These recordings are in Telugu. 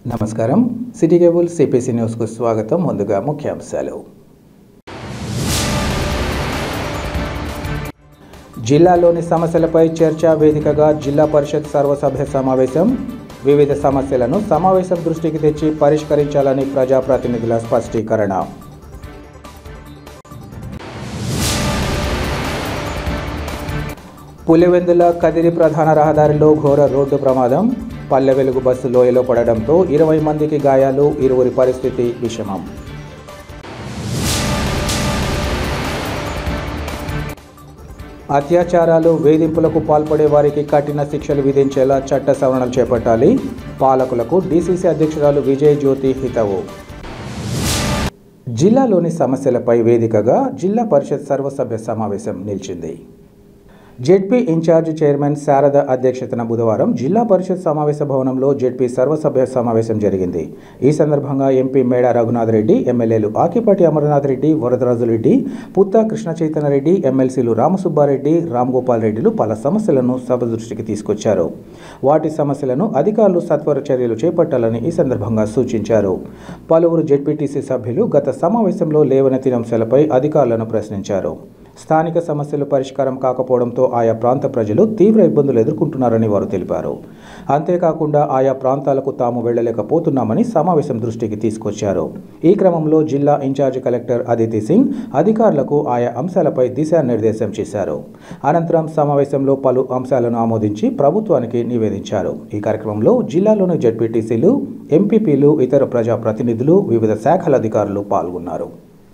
నమస్కారం సిటీ కేబుల్ సిపిసి న్యూస్కు స్వాగతం ముందుగా ముఖ్యాంశాలు జిల్లాలోని సమస్యలపై చర్చా వేదికగా జిల్లా పరిషత్ సర్వసభ్య సమావేశం వివిధ సమస్యలను సమావేశం దృష్టికి తెచ్చి పరిష్కరించాలని ప్రజాప్రతినిధుల స్పష్టీకరణ పులివెందుల కదిరి ప్రధాన రహదారిలో ఘోర రోడ్డు ప్రమాదం పల్లె వెలుగు బస్సు లోయలో పడడంతో ఇరవై మందికి గాయాలు ఇరువురి పరిస్థితి విషమం అత్యాచారాలు వేధింపులకు పాల్పడే వారికి కఠిన శిక్షలు విధించేలా చట్ట సవరణలు చేపట్టాలి పాలకులకు డీసీసీ అధ్యక్షురాలు విజయ్ జ్యోతి హితవు జిల్లాలోని సమస్యలపై వేదికగా జిల్లా పరిషత్ సర్వసభ్య సమావేశం నిలిచింది జెడ్పీ ఇన్ఛార్జ్ చైర్మన్ శారద అధ్యక్షతన బుధవారం జిల్లా పరిషత్ సమావేశ భవనంలో జెడ్పీ సర్వసభ్య సమావేశం జరిగింది ఈ సందర్భంగా ఎంపీ మేడా రఘునాథ్ రెడ్డి ఎమ్మెల్యేలు ఆకిపాటి అమర్నాథ్ రెడ్డి వరదరాజు రెడ్డి పుత్తా కృష్ణ చైతన్య రెడ్డి ఎమ్మెల్సీలు రామసుబ్బారెడ్డి రామ్గోపాల్ రెడ్డిలు పలు సమస్యలను సభ దృష్టికి తీసుకొచ్చారు వాటి సమస్యలను అధికారులు సత్వర చర్యలు చేపట్టాలని ఈ సందర్భంగా సూచించారు పలువురు జెడ్పీటీసీ సభ్యులు గత సమావేశంలో లేవనెత్తిన అంశాలపై అధికారులను ప్రశ్నించారు స్థానిక సమస్యలు పరిష్కారం కాకపోవడంతో ఆయా ప్రాంత ప్రజలు తీవ్ర ఇబ్బందులు ఎదుర్కొంటున్నారని వారు తెలిపారు అంతేకాకుండా ఆయా ప్రాంతాలకు తాము వెళ్లలేకపోతున్నామని సమావేశం దృష్టికి తీసుకొచ్చారు ఈ క్రమంలో జిల్లా ఇన్ఛార్జ్ కలెక్టర్ అదితి సింగ్ అధికారులకు ఆయా అంశాలపై దిశానిర్దేశం చేశారు అనంతరం సమావేశంలో పలు అంశాలను ఆమోదించి ప్రభుత్వానికి నివేదించారు ఈ కార్యక్రమంలో జిల్లాలోని జడ్పీటీసీలు ఎంపీపీలు ఇతర ప్రజాప్రతినిధులు వివిధ శాఖల అధికారులు పాల్గొన్నారు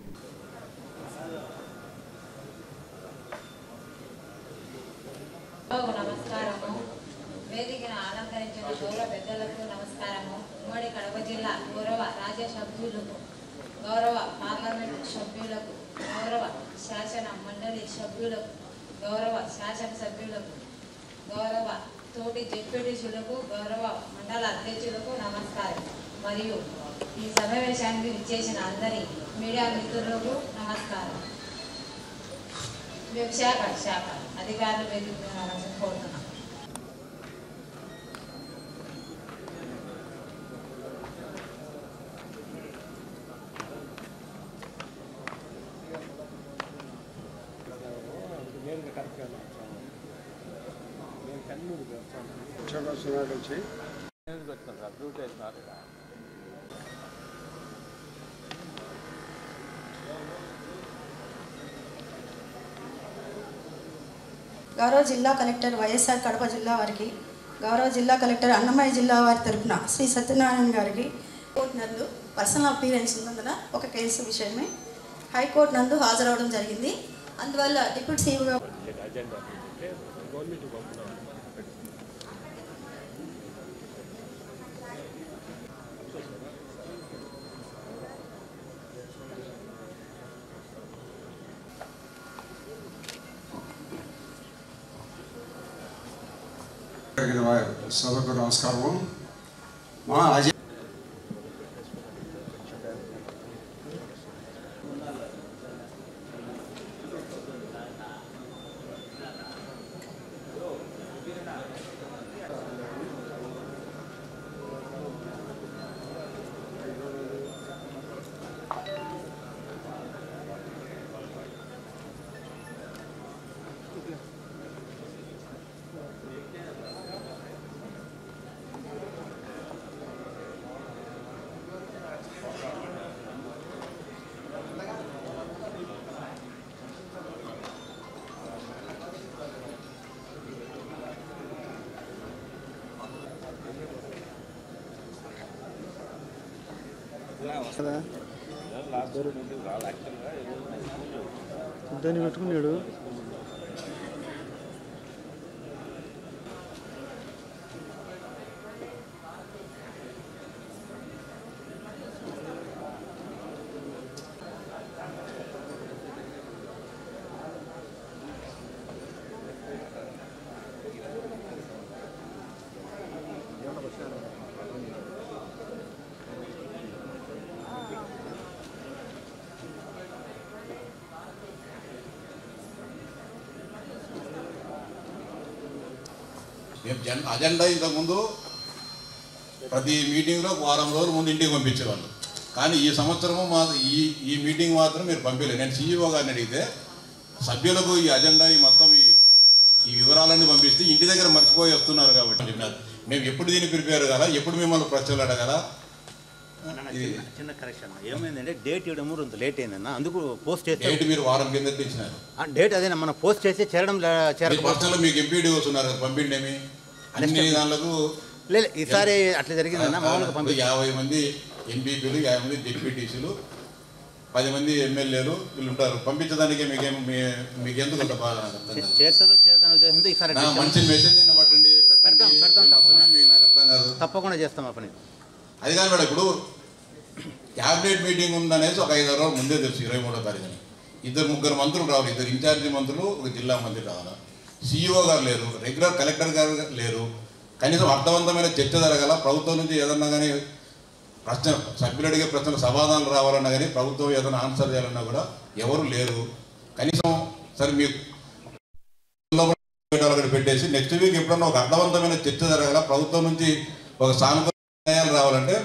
ఓ నమస్కారము వేదికను అలంకరించిన గౌరవ పెద్దలకు నమస్కారము ఉమ్మడి కడప జిల్లా గౌరవ రాజ్య సభ్యులకు గౌరవ పార్లమెంటు సభ్యులకు గౌరవ శాసన మండలి సభ్యులకు గౌరవ శాసన సభ్యులకు గౌరవ తోటి జెడ్పీటీసీలకు గౌరవ మండల అధ్యక్షులకు నమస్కారం మరియు ఈ సమావేశానికి విచ్చేసిన అందరి మీడియా మిత్రులకు నమస్కారం శాఖ శాఖ అధికారులు వేదిక కోరుతున్నాం వచ్చి గౌరవ జిల్లా కలెక్టర్ వైఎస్ఆర్ కడప జిల్లా వారికి గౌరవ జిల్లా కలెక్టర్ అన్నమయ్య జిల్లా వారి తరపున శ్రీ సత్యనారాయణ గారికి కోర్టు నందు పర్సనల్ అపీరెన్స్ ఉన్నందున ఒక కేసు విషయమే హైకోర్టు నందు హాజరవడం జరిగింది అందువల్ల డిప్యూటీ సీఈఓగా జరిగిన వారి సభకు నమస్కారము మా అజయ్ దాన్ని పెట్టుకున్నాడు రేపు జన్ అజెండా ఇంతకుముందు ప్రతి మీటింగ్లో వారం రోజుల ముందు ఇంటికి పంపించేవాళ్ళు కానీ ఈ సంవత్సరము మా ఈ ఈ మీటింగ్ మాత్రం మీరు పంపించలేదు నేను సీఈఓ గారిని అడిగితే సభ్యులకు ఈ అజెండా ఈ మొత్తం ఈ ఈ వివరాలన్నీ పంపిస్తే ఇంటి దగ్గర మర్చిపోయి వస్తున్నారు కాబట్టి చెప్పినారు మేము ఎప్పుడు దీన్ని ప్రిపేర్ కదా ఎప్పుడు మిమ్మల్ని ప్రశ్నలు అడగరా ఇది చిన్న చిన్న కరెక్షన్ ఏమైందంటే డేట్ ఇవ్వడం కొంత లేట్ అయిందన్న అందుకు పోస్ట్ చేస్తే డేట్ మీరు వారం కింద ఇచ్చినారు ఆ డేట్ అదేనా మనం పోస్ట్ చేస్తే చేరడం లే- మీరు చేరకపోతే పర్సనల్ మీకు ఎంపీడీ వస్తున్నారు కదా పంపిండేమి అన్ని దానిలకు లేదు ఈసారి అట్లా జరిగిందన్న మామూలుగా పంపి యాభై మంది ఎంపీపీలు యాభై మంది డిప్యూటీసీలు పది మంది ఎమ్మెల్యేలు వీళ్ళు ఉంటారు పంపించడానికి మీకేం మీ- మీకు ఎందుకు అంత బాధ నాకు అర్థం కాదు. చేరుతుందో చేరుతుందో ఉద్దేశంతో ఈసారి నా డిస్టెన్స్ మంచి మెసేజ్ అయినా పట్టండి పెట్టండి పెడతాం, పెడతాం, మీ అవసరమే మీకు నాకు అర్థం కాదు తప్పకుండా చేస్తాం ఆ పని అది కాదు మేడం ఇప్పుడు క్యాబినెట్ మీటింగ్ ఉందనేసి ఒక ఐదు రోజులు ముందే తెలుసు ఇరవై మూడో తారీఖుని ఇద్దరు ముగ్గురు మంత్రులు రావాలి ఇద్దరు ఇన్ఛార్జి మంత్రులు ఒక జిల్లా మంత్రి రావాలా సీఈఓ గారు లేరు రెగ్యులర్ కలెక్టర్ గారు లేరు కనీసం అర్థవంతమైన చర్చ జరగాల ప్రభుత్వం నుంచి ఏదన్నా కానీ ప్రశ్న సభ్యులు అడిగే ప్రశ్నలు సమాధానాలు రావాలన్నా కానీ ప్రభుత్వం ఏదైనా ఆన్సర్ చేయాలన్నా కూడా ఎవరు లేరు కనీసం సరే మీకు అక్కడ పెట్టేసి నెక్స్ట్ వీక్ ఎప్పుడన్నా ఒక అర్థవంతమైన చర్చ జరగాల ప్రభుత్వం నుంచి ఒక సానుకూల నిర్ణయాలు రావాలంటే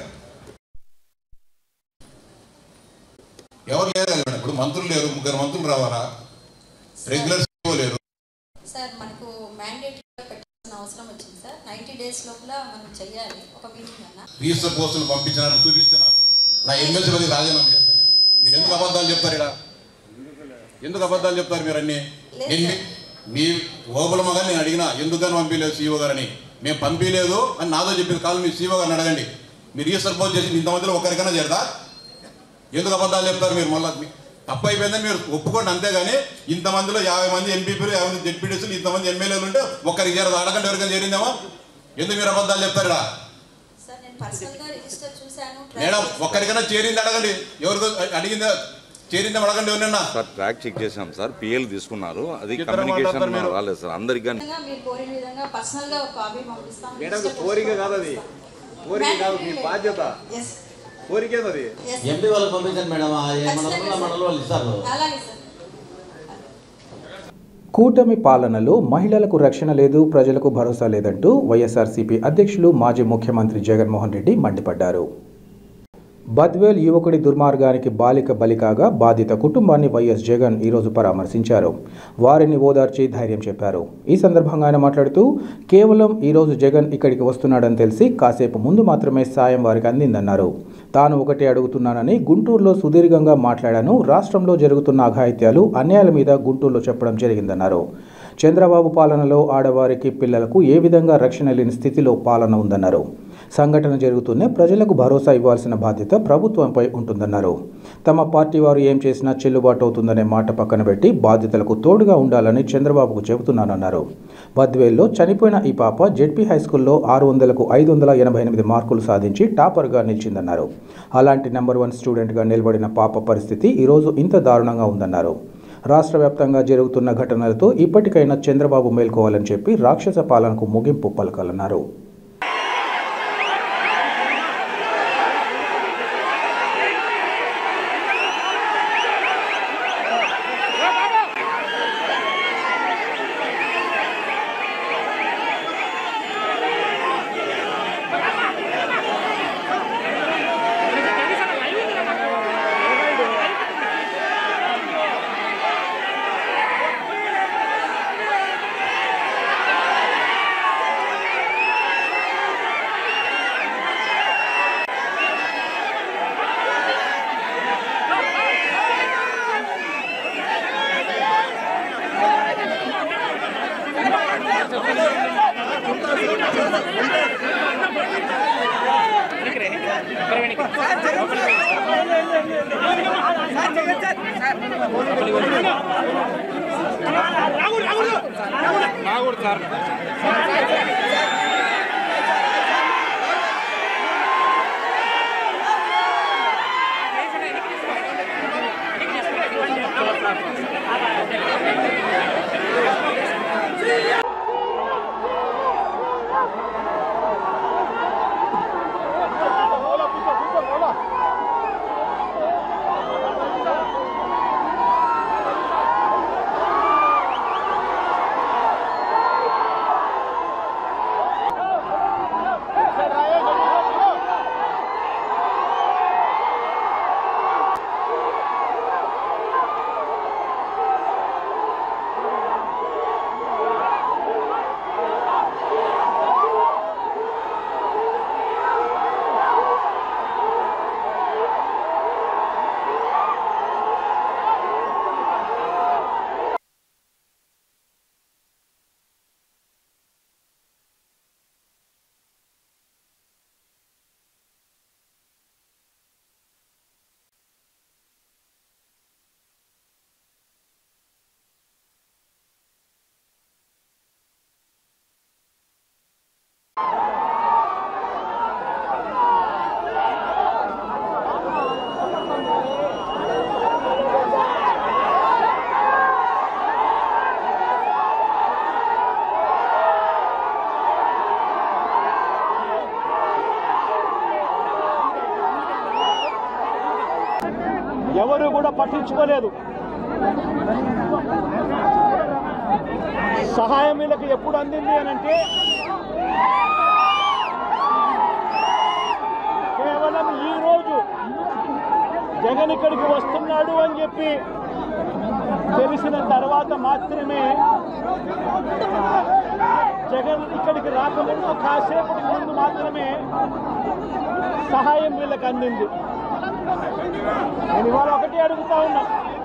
ఎవరు లేరు కదా మేడం. ఇప్పుడు మంత్రులు లేరు ముగ్గురు మంత్రులు రావాలా రెగ్యులర్ సీఓ లేరు సార్ మనకు మ్యాండేట్ పెట్టాల్సిన అవసరం వచ్చింది సార్ నైంటీ డేస్ లోపల మనం చెయ్యాలి ఒక మీటింగ్ అన్న రిజిస్టర్ పోస్టులు పంపించినారు చూపిస్తే నాకు నా ఎమ్మెల్సీ పది రాజీనామా చేస్తాను నేను. మీరు ఎందుకు అబద్ధాలు చెప్తారు ఇక్కడ ఎందుకు అబద్ధాలు చెప్తారు మీరు అన్ని నేను మీ- మీ ఓబుల మగని నేను అడిగినా ఎందుకని పంపించలేదు సీఓ గారని మేము పంపించలేదు అని నాతో చెప్పింది కాదు మీ సీఓ గారిని అడగండి మీరు రిజిస్టర్ పోస్ట్ చేసి ఇంతమందిలో ఒకరికైనా చేరదా ఎందుకు అబద్ధాలు చెప్తారు మీరు మళ్ళీ మీ- తప్పు అయిపోయిందని మీరు ఒప్పుకోండి అంతేగాని ఇంతమందిలో యాభై మంది ఎంపీపీలు యాభై మంది జెడ్పీటీసీలు ఇంతమంది ఎమ్మెల్యేలు ఉంటే ఒక్కరికి చేరదు అడగండి ఎవరికైనా చేరిందేమో ఎందుకు మీరు అబద్ధాలు చెప్తారు ఇక్కడ సార్ నేను పర్సనల్ గా రిజిస్టర్ చూశాను try మేడం చేశాను. ఒక్కరికైనా చేరింది అడగండి ఎవరికో అడిగిందా చేరిందా అడగండి ఎవరినన్నా సార్ ట్రాక్ చెక్ చేసాం సార్ పిఎల్ తీసుకున్నారు అది ఇద్దరు కమ్యూనికేషన్ మాట్లాడతారు మీరు. రాలేదు సార్ అందరికి కానీ విధంగా మీరు కోరిన విధంగా పర్సనల్ గా ఒక కాపీ పంపిస్తాం మేడం కోరిక కాదు అది కోరిక కాదు మీ బాధ్యత ఎస్ కోరికేది అది ఎస్ ఎంపీ వాళ్ళకి పంపించండి మేడం ఆ ఏ మండలంలో మండలం వాళ్ళు ఇస్తారు అలాగే సార్ కూటమి పాలనలో మహిళలకు రక్షణ లేదు ప్రజలకు భరోసా లేదంటూ వైఎస్ఆర్సీపీ అధ్యక్షులు మాజీ ముఖ్యమంత్రి జగన్మోహన్ రెడ్డి మండిపడ్డారు బద్వేల్ యువకుడి దుర్మార్గానికి బాలిక బలి కాగా బాధిత కుటుంబాన్ని వైఎస్ జగన్ ఈరోజు పరామర్శించారు వారిని ఓదార్చి ధైర్యం చెప్పారు ఈ సందర్భంగా ఆయన మాట్లాడుతూ కేవలం ఈరోజు జగన్ ఇక్కడికి వస్తున్నాడని తెలిసి కాసేపు ముందు మాత్రమే సాయం వారికి అందిందన్నారు తాను ఒకటే అడుగుతున్నానని గుంటూరులో సుదీర్ఘంగా మాట్లాడాను రాష్ట్రంలో జరుగుతున్న అఘాయిత్యాలు అన్యాయాల మీద గుంటూరులో చెప్పడం జరిగిందన్నారు చంద్రబాబు పాలనలో ఆడవారికి పిల్లలకు ఏ విధంగా రక్షణ లేని స్థితిలో పాలన ఉందన్నారు సంఘటన జరుగుతూనే ప్రజలకు భరోసా ఇవ్వాల్సిన బాధ్యత ప్రభుత్వంపై ఉంటుందన్నారు తమ పార్టీ వారు ఏం చేసినా చెల్లుబాటు అవుతుందనే మాట పక్కన పెట్టి బాధ్యతలకు తోడుగా ఉండాలని చంద్రబాబుకు చెబుతున్నానన్నారు బద్వేల్లో చనిపోయిన ఈ పాప జెడ్పీ హైస్కూల్లో ఆరు వందలకు ఐదు వందల ఎనభై ఎనిమిది మార్కులు సాధించి టాపర్గా నిలిచిందన్నారు అలాంటి నెంబర్ వన్ స్టూడెంట్గా నిలబడిన పాప పరిస్థితి ఈరోజు ఇంత దారుణంగా ఉందన్నారు రాష్ట్ర వ్యాప్తంగా జరుగుతున్న ఘటనలతో ఇప్పటికైనా చంద్రబాబు మేల్కోవాలని చెప్పి రాక్షస పాలనకు ముగింపు పలకాలన్నారు ఎవరు కూడా పట్టించుకోలేదు సహాయం వీళ్ళకి ఎప్పుడు అందింది అని అంటే కేవలం ఈ రోజు జగన్ ఇక్కడికి వస్తున్నాడు అని చెప్పి తెలిసిన తర్వాత మాత్రమే జగన్ ఇక్కడికి రాకముందు కాసేపటి ముందు మాత్రమే సహాయం వీళ్ళకి అందింది నేను ఇవాళ ఒకటి అడుగుతా ఉన్నా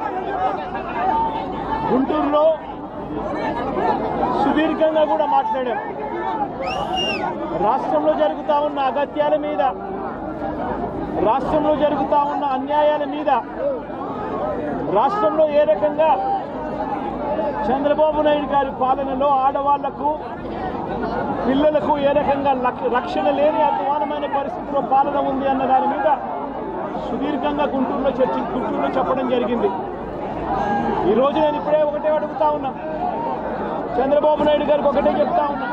గుంటూరులో సుదీర్ఘంగా కూడా మాట్లాడాం రాష్ట్రంలో జరుగుతా ఉన్న అగత్యాల మీద రాష్ట్రంలో జరుగుతా ఉన్న అన్యాయాల మీద రాష్ట్రంలో ఏ రకంగా చంద్రబాబు నాయుడు గారి పాలనలో ఆడవాళ్లకు పిల్లలకు ఏ రకంగా లక్- రక్షణ లేని అధ్వానమైన పరిస్థితిలో పాలన ఉంది అన్న దాని మీద సుదీర్ఘంగా గుంటూరులో చర్చ గుంటూరులో చెప్పడం జరిగింది ఈ రోజు నేను ఇప్పుడే ఒకటే అడుగుతా ఉన్నా చంద్రబాబు నాయుడు గారికి ఒకటే చెప్తా ఉన్నా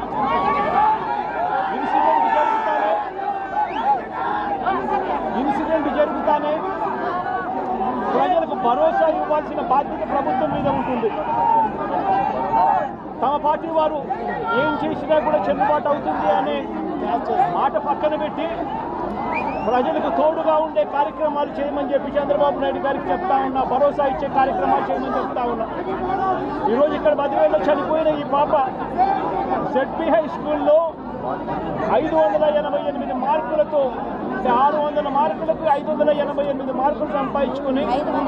ఇన్సిడెంట్ జరుగుతానే ఇన్సిడెంట్ జరుగుతానే ప్రజలకు భరోసా ఇవ్వాల్సిన బాధ్యత ప్రభుత్వం మీద ఉంటుంది తమ పార్టీ వారు ఏం చేసినా కూడా చెల్లుబాటు అవుతుంది అనే మాట పక్కన పెట్టి ప్రజలకు తోడుగా ఉండే కార్యక్రమాలు చేయమని చెప్పి చంద్రబాబు నాయుడు గారికి చెప్తా ఉన్నా భరోసా ఇచ్చే కార్యక్రమాలు చేయమని చెప్తా ఉన్నా ఈరోజు ఇక్కడ బదివేలో చనిపోయిన ఈ పాప జెడ్పీ హై స్కూల్లో ఐదు వందల ఎనభై ఎనిమిది మార్కులతో అంటే ఆరు వందల మార్కులకు ఐదు వందల ఎనభై ఎనిమిది మార్కులు సంపాదించుకుని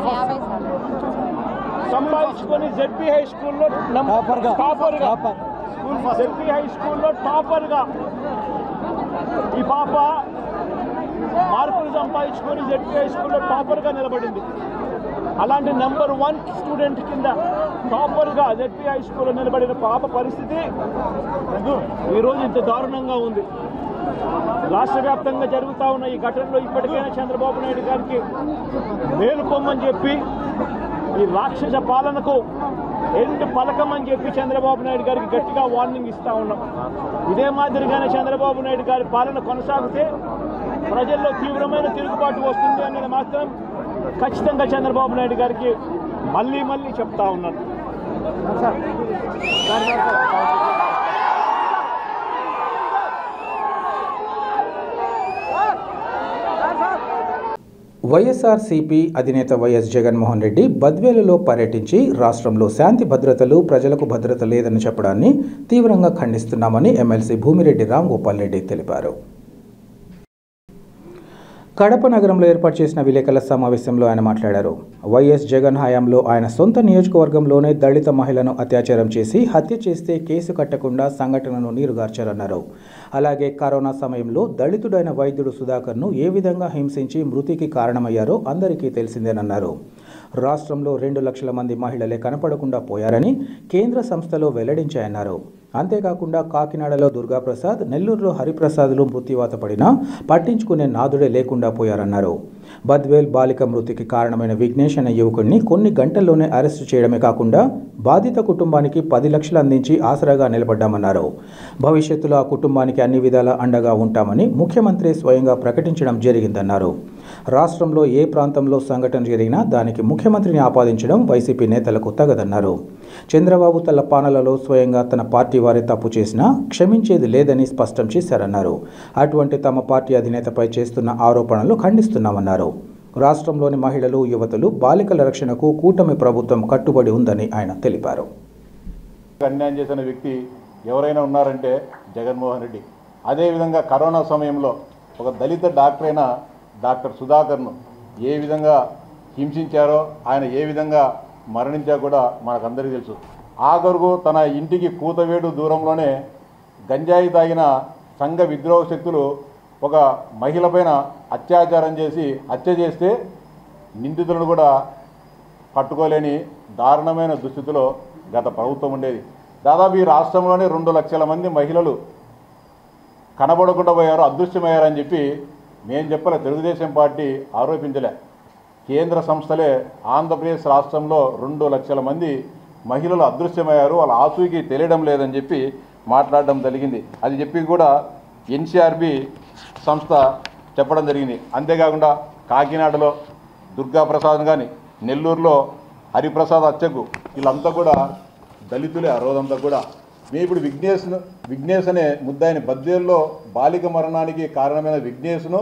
సంపాదించుకొని జెడ్పీ హై స్కూల్లో టాపర్గా టాపర్గా జెడ్పీ హై స్కూల్లో టాపర్గా ఈ పాప మార్కులు సంపాదించుకొని జెడ్పీ హై స్కూల్లో టాపర్గా నిలబడింది అలాంటి నెంబర్ వన్ స్టూడెంట్ కింద టాపర్గా జెడ్పీ హై స్కూల్లో నిలబడిన పాప పరిస్థితి ఈరోజు ఇంత దారుణంగా ఉంది రాష్ట్ర వ్యాప్తంగా జరుగుతా ఉన్న ఈ ఘటనలో ఇప్పటికైనా చంద్రబాబు నాయుడు గారికి మేలుకోమని చెప్పి ఈ రాక్షస పాలనకు ఎండ్ పలకమని చెప్పి చంద్రబాబు నాయుడు గారికి గట్టిగా వార్నింగ్ ఇస్తా ఉన్నాం ఇదే మాదిరిగానే చంద్రబాబు నాయుడు గారి పాలన కొనసాగితే ప్రజల్లో తీవ్రమైన తిరుగుబాటు వస్తుంది అన్నది మాత్రం ఖచ్చితంగా చంద్రబాబు నాయుడు గారికి మళ్ళీ మళ్ళీ చెప్తా ఉన్నాను వైఎస్ఆర్సీపీ అధినేత వైఎస్ జగన్మోహన్ రెడ్డి బద్వేలులో పర్యటించి రాష్ట్రంలో శాంతి భద్రతలు ప్రజలకు భద్రత లేదని చెప్పడాన్ని తీవ్రంగా ఖండిస్తున్నామని ఎమ్మెల్సీ భూమిరెడ్డి రామ్ గోపాల్ రెడ్డి తెలిపారు కడప నగరంలో ఏర్పాటు చేసిన విలేకరుల సమావేశంలో ఆయన మాట్లాడారు వైఎస్ జగన్ హయాంలో ఆయన సొంత నియోజకవర్గంలోనే దళిత మహిళను అత్యాచారం చేసి హత్య చేస్తే కేసు కట్టకుండా సంఘటనను నీరుగార్చారన్నారు అలాగే కరోనా సమయంలో దళితుడైన వైద్యుడు సుధాకర్ను ఏ విధంగా హింసించి మృతికి కారణమయ్యారో అందరికీ తెలిసిందేనన్నారు రాష్ట్రంలో రెండు లక్షల మంది మహిళలే కనపడకుండా పోయారని కేంద్ర సంస్థలో వెల్లడించాయన్నారు అంతేకాకుండా కాకినాడలో దుర్గాప్రసాద్ నెల్లూరులో హరిప్రసాద్లు మృత్యువాత పడినా పట్టించుకునే నాదుడే లేకుండా పోయారన్నారు బద్వేల్ బాలిక మృతికి కారణమైన విఘ్నేష్ అనే యువకుడిని కొన్ని గంటల్లోనే అరెస్టు చేయడమే కాకుండా బాధిత కుటుంబానికి పది లక్షలు అందించి ఆసరాగా నిలబడ్డామన్నారు భవిష్యత్తులో ఆ కుటుంబానికి అన్ని విధాలా అండగా ఉంటామని ముఖ్యమంత్రి స్వయంగా ప్రకటించడం జరిగిందన్నారు రాష్ట్రంలో ఏ ప్రాంతంలో సంఘటన జరిగినా దానికి ముఖ్యమంత్రిని ఆపాదించడం వైసీపీ నేతలకు తగదన్నారు చంద్రబాబు తన పాలనలో స్వయంగా తన పార్టీ వారే తప్పు చేసినా క్షమించేది లేదని స్పష్టం చేశారన్నారు అటువంటి తమ పార్టీ అధినేతపై చేస్తున్న ఆరోపణలు ఖండిస్తున్నామన్నారు రాష్ట్రంలోని మహిళలు యువతులు బాలికల రక్షణకు కూటమి ప్రభుత్వం కట్టుబడి ఉందని ఆయన తెలిపారు అన్యాయం చేసిన వ్యక్తి ఎవరైనా ఉన్నారంటే జగన్మోహన్ రెడ్డి అదేవిధంగా కరోనా సమయంలో ఒక దళిత డాక్టర్ అయిన డాక్టర్ సుధాకర్ను ఏ విధంగా హింసించారో ఆయన ఏ విధంగా మరణించా కూడా మనకందరికీ తెలుసు ఆఖరుకు తన ఇంటికి కూతవేడు దూరంలోనే గంజాయి తాగిన సంఘ విద్రోహ శక్తులు ఒక మహిళ పైన అత్యాచారం చేసి హత్య చేస్తే నిందితులను కూడా పట్టుకోలేని దారుణమైన దుస్థితిలో గత ప్రభుత్వం ఉండేది దాదాపు ఈ రాష్ట్రంలోనే రెండు లక్షల మంది మహిళలు కనబడకుండా పోయారు అదృశ్యమయ్యారని చెప్పి నేను చెప్పలే తెలుగుదేశం పార్టీ ఆరోపించలే కేంద్ర సంస్థలే ఆంధ్రప్రదేశ్ రాష్ట్రంలో రెండు లక్షల మంది మహిళలు అదృశ్యమయ్యారు వాళ్ళ ఆసూకి తెలియడం లేదని చెప్పి మాట్లాడడం జరిగింది అది చెప్పి కూడా ఎన్సీఆర్బి సంస్థ చెప్పడం జరిగింది అంతేకాకుండా కాకినాడలో దుర్గాప్రసాద్ కానీ నెల్లూరులో హరిప్రసాద్ అచ్చకు వీళ్ళంతా కూడా దళితులే ఆ రోజంతా కూడా మేము ఇప్పుడు విఘ్నేష్ను విఘ్నేష్ అనే ముద్దాయిని బద్వేల్లో బాలిక మరణానికి కారణమైన విఘ్నేష్ను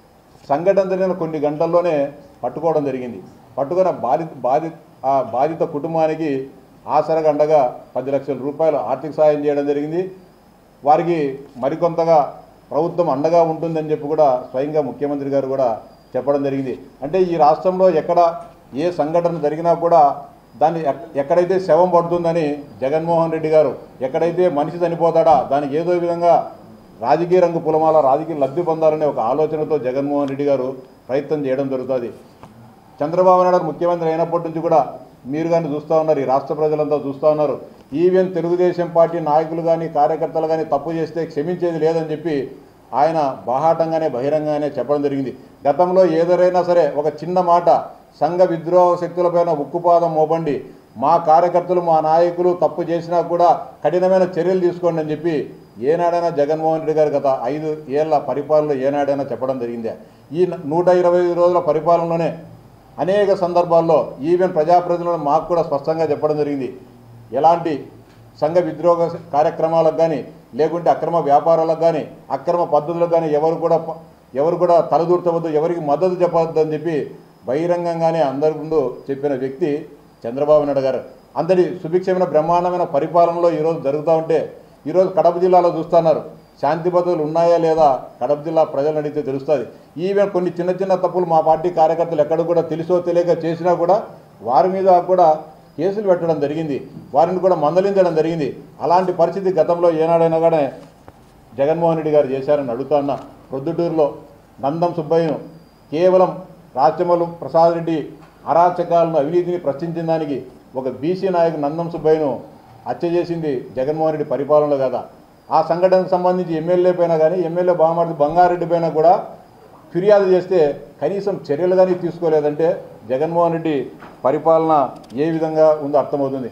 సంఘటన జరిగిన కొన్ని గంటల్లోనే పట్టుకోవడం జరిగింది పట్టుకున్న బాధిత బాధి ఆ బాధిత కుటుంబానికి ఆసరగా అండగా పది లక్షల రూపాయలు ఆర్థిక సాయం చేయడం జరిగింది వారికి మరికొంతగా ప్రభుత్వం అండగా ఉంటుందని చెప్పి కూడా స్వయంగా ముఖ్యమంత్రి గారు కూడా చెప్పడం జరిగింది అంటే ఈ రాష్ట్రంలో ఎక్కడ ఏ సంఘటన జరిగినా కూడా దాన్ని ఎక్- ఎక్కడైతే శవం పడుతుందని జగన్మోహన్ రెడ్డి గారు ఎక్కడైతే మనిషి చనిపోతాడా దానికి ఏదో విధంగా రాజకీయ రంగు పులమాల రాజకీయ లబ్ధి పొందాలనే ఒక ఆలోచనతో జగన్మోహన్ రెడ్డి గారు ప్రయత్నం చేయడం జరుగుతుంది చంద్రబాబు నాయుడు గారు ముఖ్యమంత్రి అయినప్పటి నుంచి కూడా మీరు కానీ చూస్తూ ఉన్నారు ఈ రాష్ట్ర ప్రజలంతా చూస్తూ ఉన్నారు ఈవెన్ తెలుగుదేశం పార్టీ నాయకులు కానీ కార్యకర్తలు కానీ తప్పు చేస్తే క్షమించేది లేదని చెప్పి ఆయన బాహాటంగానే బహిరంగానే చెప్పడం జరిగింది గతంలో ఏదైనా సరే ఒక చిన్న మాట సంఘ విద్రోహ శక్తులపైన ఉక్కుపాదం మోపండి మా కార్యకర్తలు మా నాయకులు తప్పు చేసినా కూడా కఠినమైన చర్యలు తీసుకోండి అని చెప్పి ఏనాడైనా జగన్మోహన్ రెడ్డి గారు గత ఐదు ఏళ్ల పరిపాలనలో ఏనాడైనా చెప్పడం జరిగిందే ఈ నూట ఇరవై ఐదు రోజుల పరిపాలనలోనే అనేక సందర్భాల్లో ఈవెన్ ప్రజాప్రతినిధులను మాకు కూడా స్పష్టంగా చెప్పడం జరిగింది ఎలాంటి సంఘ విద్రోహ కార్యక్రమాలకు కానీ లేకుంటే అక్రమ వ్యాపారాలకు కానీ అక్రమ పద్ధతులకు కానీ ఎవరు కూడా ప- ఎవరు కూడా తలదూర్చవద్దు ఎవరికి మద్దతు చెప్పవద్దు అని చెప్పి బహిరంగంగానే అందరి ముందు చెప్పిన వ్యక్తి చంద్రబాబు నాయుడు గారు అంతటి సుభిక్షమైన బ్రహ్మాండమైన పరిపాలనలో ఈరోజు జరుగుతూ ఉంటే ఈరోజు కడప జిల్లాలో చూస్తున్నారు శాంతి భద్రతలు ఉన్నాయా లేదా కడప జిల్లా ప్రజలను అడిగితే తెలుస్తుంది ఈవెన్ కొన్ని చిన్న చిన్న తప్పులు మా పార్టీ కార్యకర్తలు ఎక్కడ కూడా తెలుసో తెలియక చేసినా కూడా వారి మీద కూడా కేసులు పెట్టడం జరిగింది వారిని కూడా మందలించడం జరిగింది అలాంటి పరిస్థితి గతంలో ఏనాడైనా కూడా జగన్మోహన్ రెడ్డి గారు చేశారని అడుగుతా ఉన్నా ప్రొద్దుటూరులో నందం సుబ్బయ్యను కేవలం రాచమలు ప్రసాద్ రెడ్డి అరాచకాలను అవినీతిని ప్రశ్నించిన దానికి ఒక బీసీ నాయకు నందం సుబ్బయ్యను హత్య చేసింది జగన్మోహన్ రెడ్డి పరిపాలనలో కదా ఆ సంఘటనకు సంబంధించి ఎమ్మెల్యే పైన కానీ ఎమ్మెల్యే బామార్ది బంగారెడ్డి పైన కూడా ఫిర్యాదు చేస్తే కనీసం చర్యలు కానీ తీసుకోలేదంటే జగన్మోహన్ రెడ్డి పరిపాలన ఏ విధంగా ఉందో అర్థమవుతుంది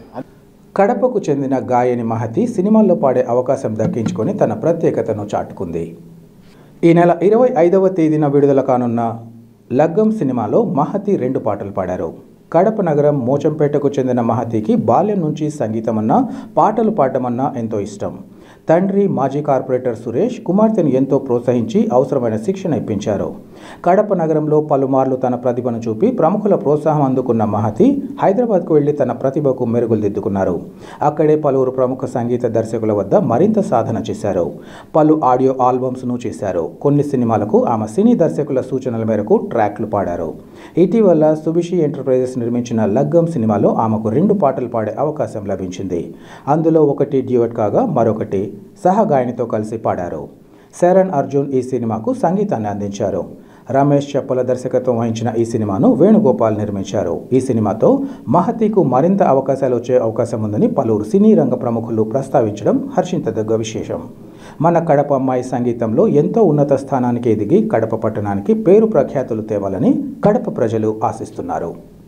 కడపకు చెందిన గాయని మహతి సినిమాల్లో పాడే అవకాశం దక్కించుకొని తన ప్రత్యేకతను చాటుకుంది ఈ నెల ఇరవై ఐదవ తేదీన విడుదల కానున్న లగ్గం సినిమాలో మహతి రెండు పాటలు పాడారు కడప నగరం మోచంపేటకు చెందిన మహతికి బాల్యం నుంచి సంగీతమన్నా పాటలు పాడమన్నా ఎంతో ఇష్టం తండ్రి మాజీ కార్పొరేటర్ సురేష్ కుమార్తెను ఎంతో ప్రోత్సహించి అవసరమైన శిక్షణ ఇప్పించారు కడప నగరంలో పలుమార్లు తన ప్రతిభను చూపి ప్రముఖుల ప్రోత్సాహం అందుకున్న మహతి హైదరాబాద్కు వెళ్లి తన ప్రతిభకు మెరుగులు దిద్దుకున్నారు అక్కడే పలువురు ప్రముఖ సంగీత దర్శకుల వద్ద మరింత సాధన చేశారు పలు ఆడియో ఆల్బమ్స్ను చేశారు కొన్ని సినిమాలకు ఆమె సినీ దర్శకుల సూచనల మేరకు ట్రాక్లు పాడారు ఇటీవల సుభిషి ఎంటర్ప్రైజెస్ నిర్మించిన లగ్గం సినిమాలో ఆమెకు రెండు పాటలు పాడే అవకాశం లభించింది అందులో ఒకటి డ్యూయట్ కాగా మరొకటి సహగాయనితో కలిసి పాడారు శరణ్ అర్జున్ ఈ సినిమాకు సంగీతాన్ని అందించారు రమేష్ చెప్పల దర్శకత్వం వహించిన ఈ సినిమాను వేణుగోపాల్ నిర్మించారు ఈ సినిమాతో మహతీకు మరింత అవకాశాలు వచ్చే అవకాశం ఉందని పలువురు సినీ రంగ ప్రముఖులు ప్రస్తావించడం హర్షించదగ్గ విశేషం మన కడప అమ్మాయి సంగీతంలో ఎంతో ఉన్నత స్థానానికి ఎదిగి కడప పట్టణానికి పేరు ప్రఖ్యాతులు తేవాలని కడప ప్రజలు ఆశిస్తున్నారు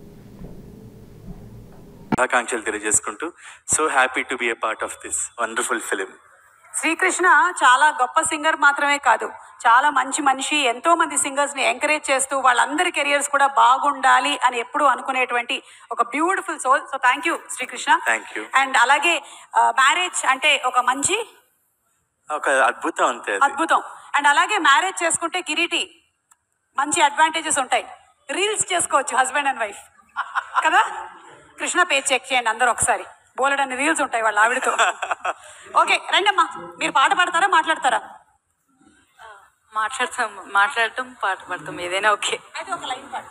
శుభాకాంక్షలు తెలియజేసుకుంటూ so happy to be a part of this wonderful film Srikrishna చాలా గొప్ప సింగర్ మాత్రమే కాదు చాలా మంచి మనిషి ఎంతో మంది సింగర్స్ ని ఎంకరేజ్ చేస్తూ వాళ్ళందరి కెరియర్స్ కూడా బాగుండాలి అని ఎప్పుడూ అనుకునేటువంటి ఒక beautiful soul so thank you Srikrishna thank you and అలాగే మ్యారేజ్ అంటే ఒక మంచి ఒక అద్భుతం అంతే అది. అద్భుతం అండ్ అలాగే మ్యారేజ్ చేసుకుంటే కిరీటి మంచి అడ్వాంటేజెస్ ఉంటాయి రీల్స్ చేసుకోవచ్చు హస్బెండ్ అండ్ వైఫ్ కదా కృష్ణ పేజ్ చెక్ చేయండి అందరూ ఒకసారి బోలెడన్ని రీల్స్ ఉంటాయి వాళ్ళ ఆవిడతో ఓకే రండమ్మా మీరు పాట పాడతారా మాట్లాడతారా మాట్లాడతాం మాట్లాడటం పాట పాడతాం ఏదైనా ఓకే అయితే ఒక లైన్ పాడు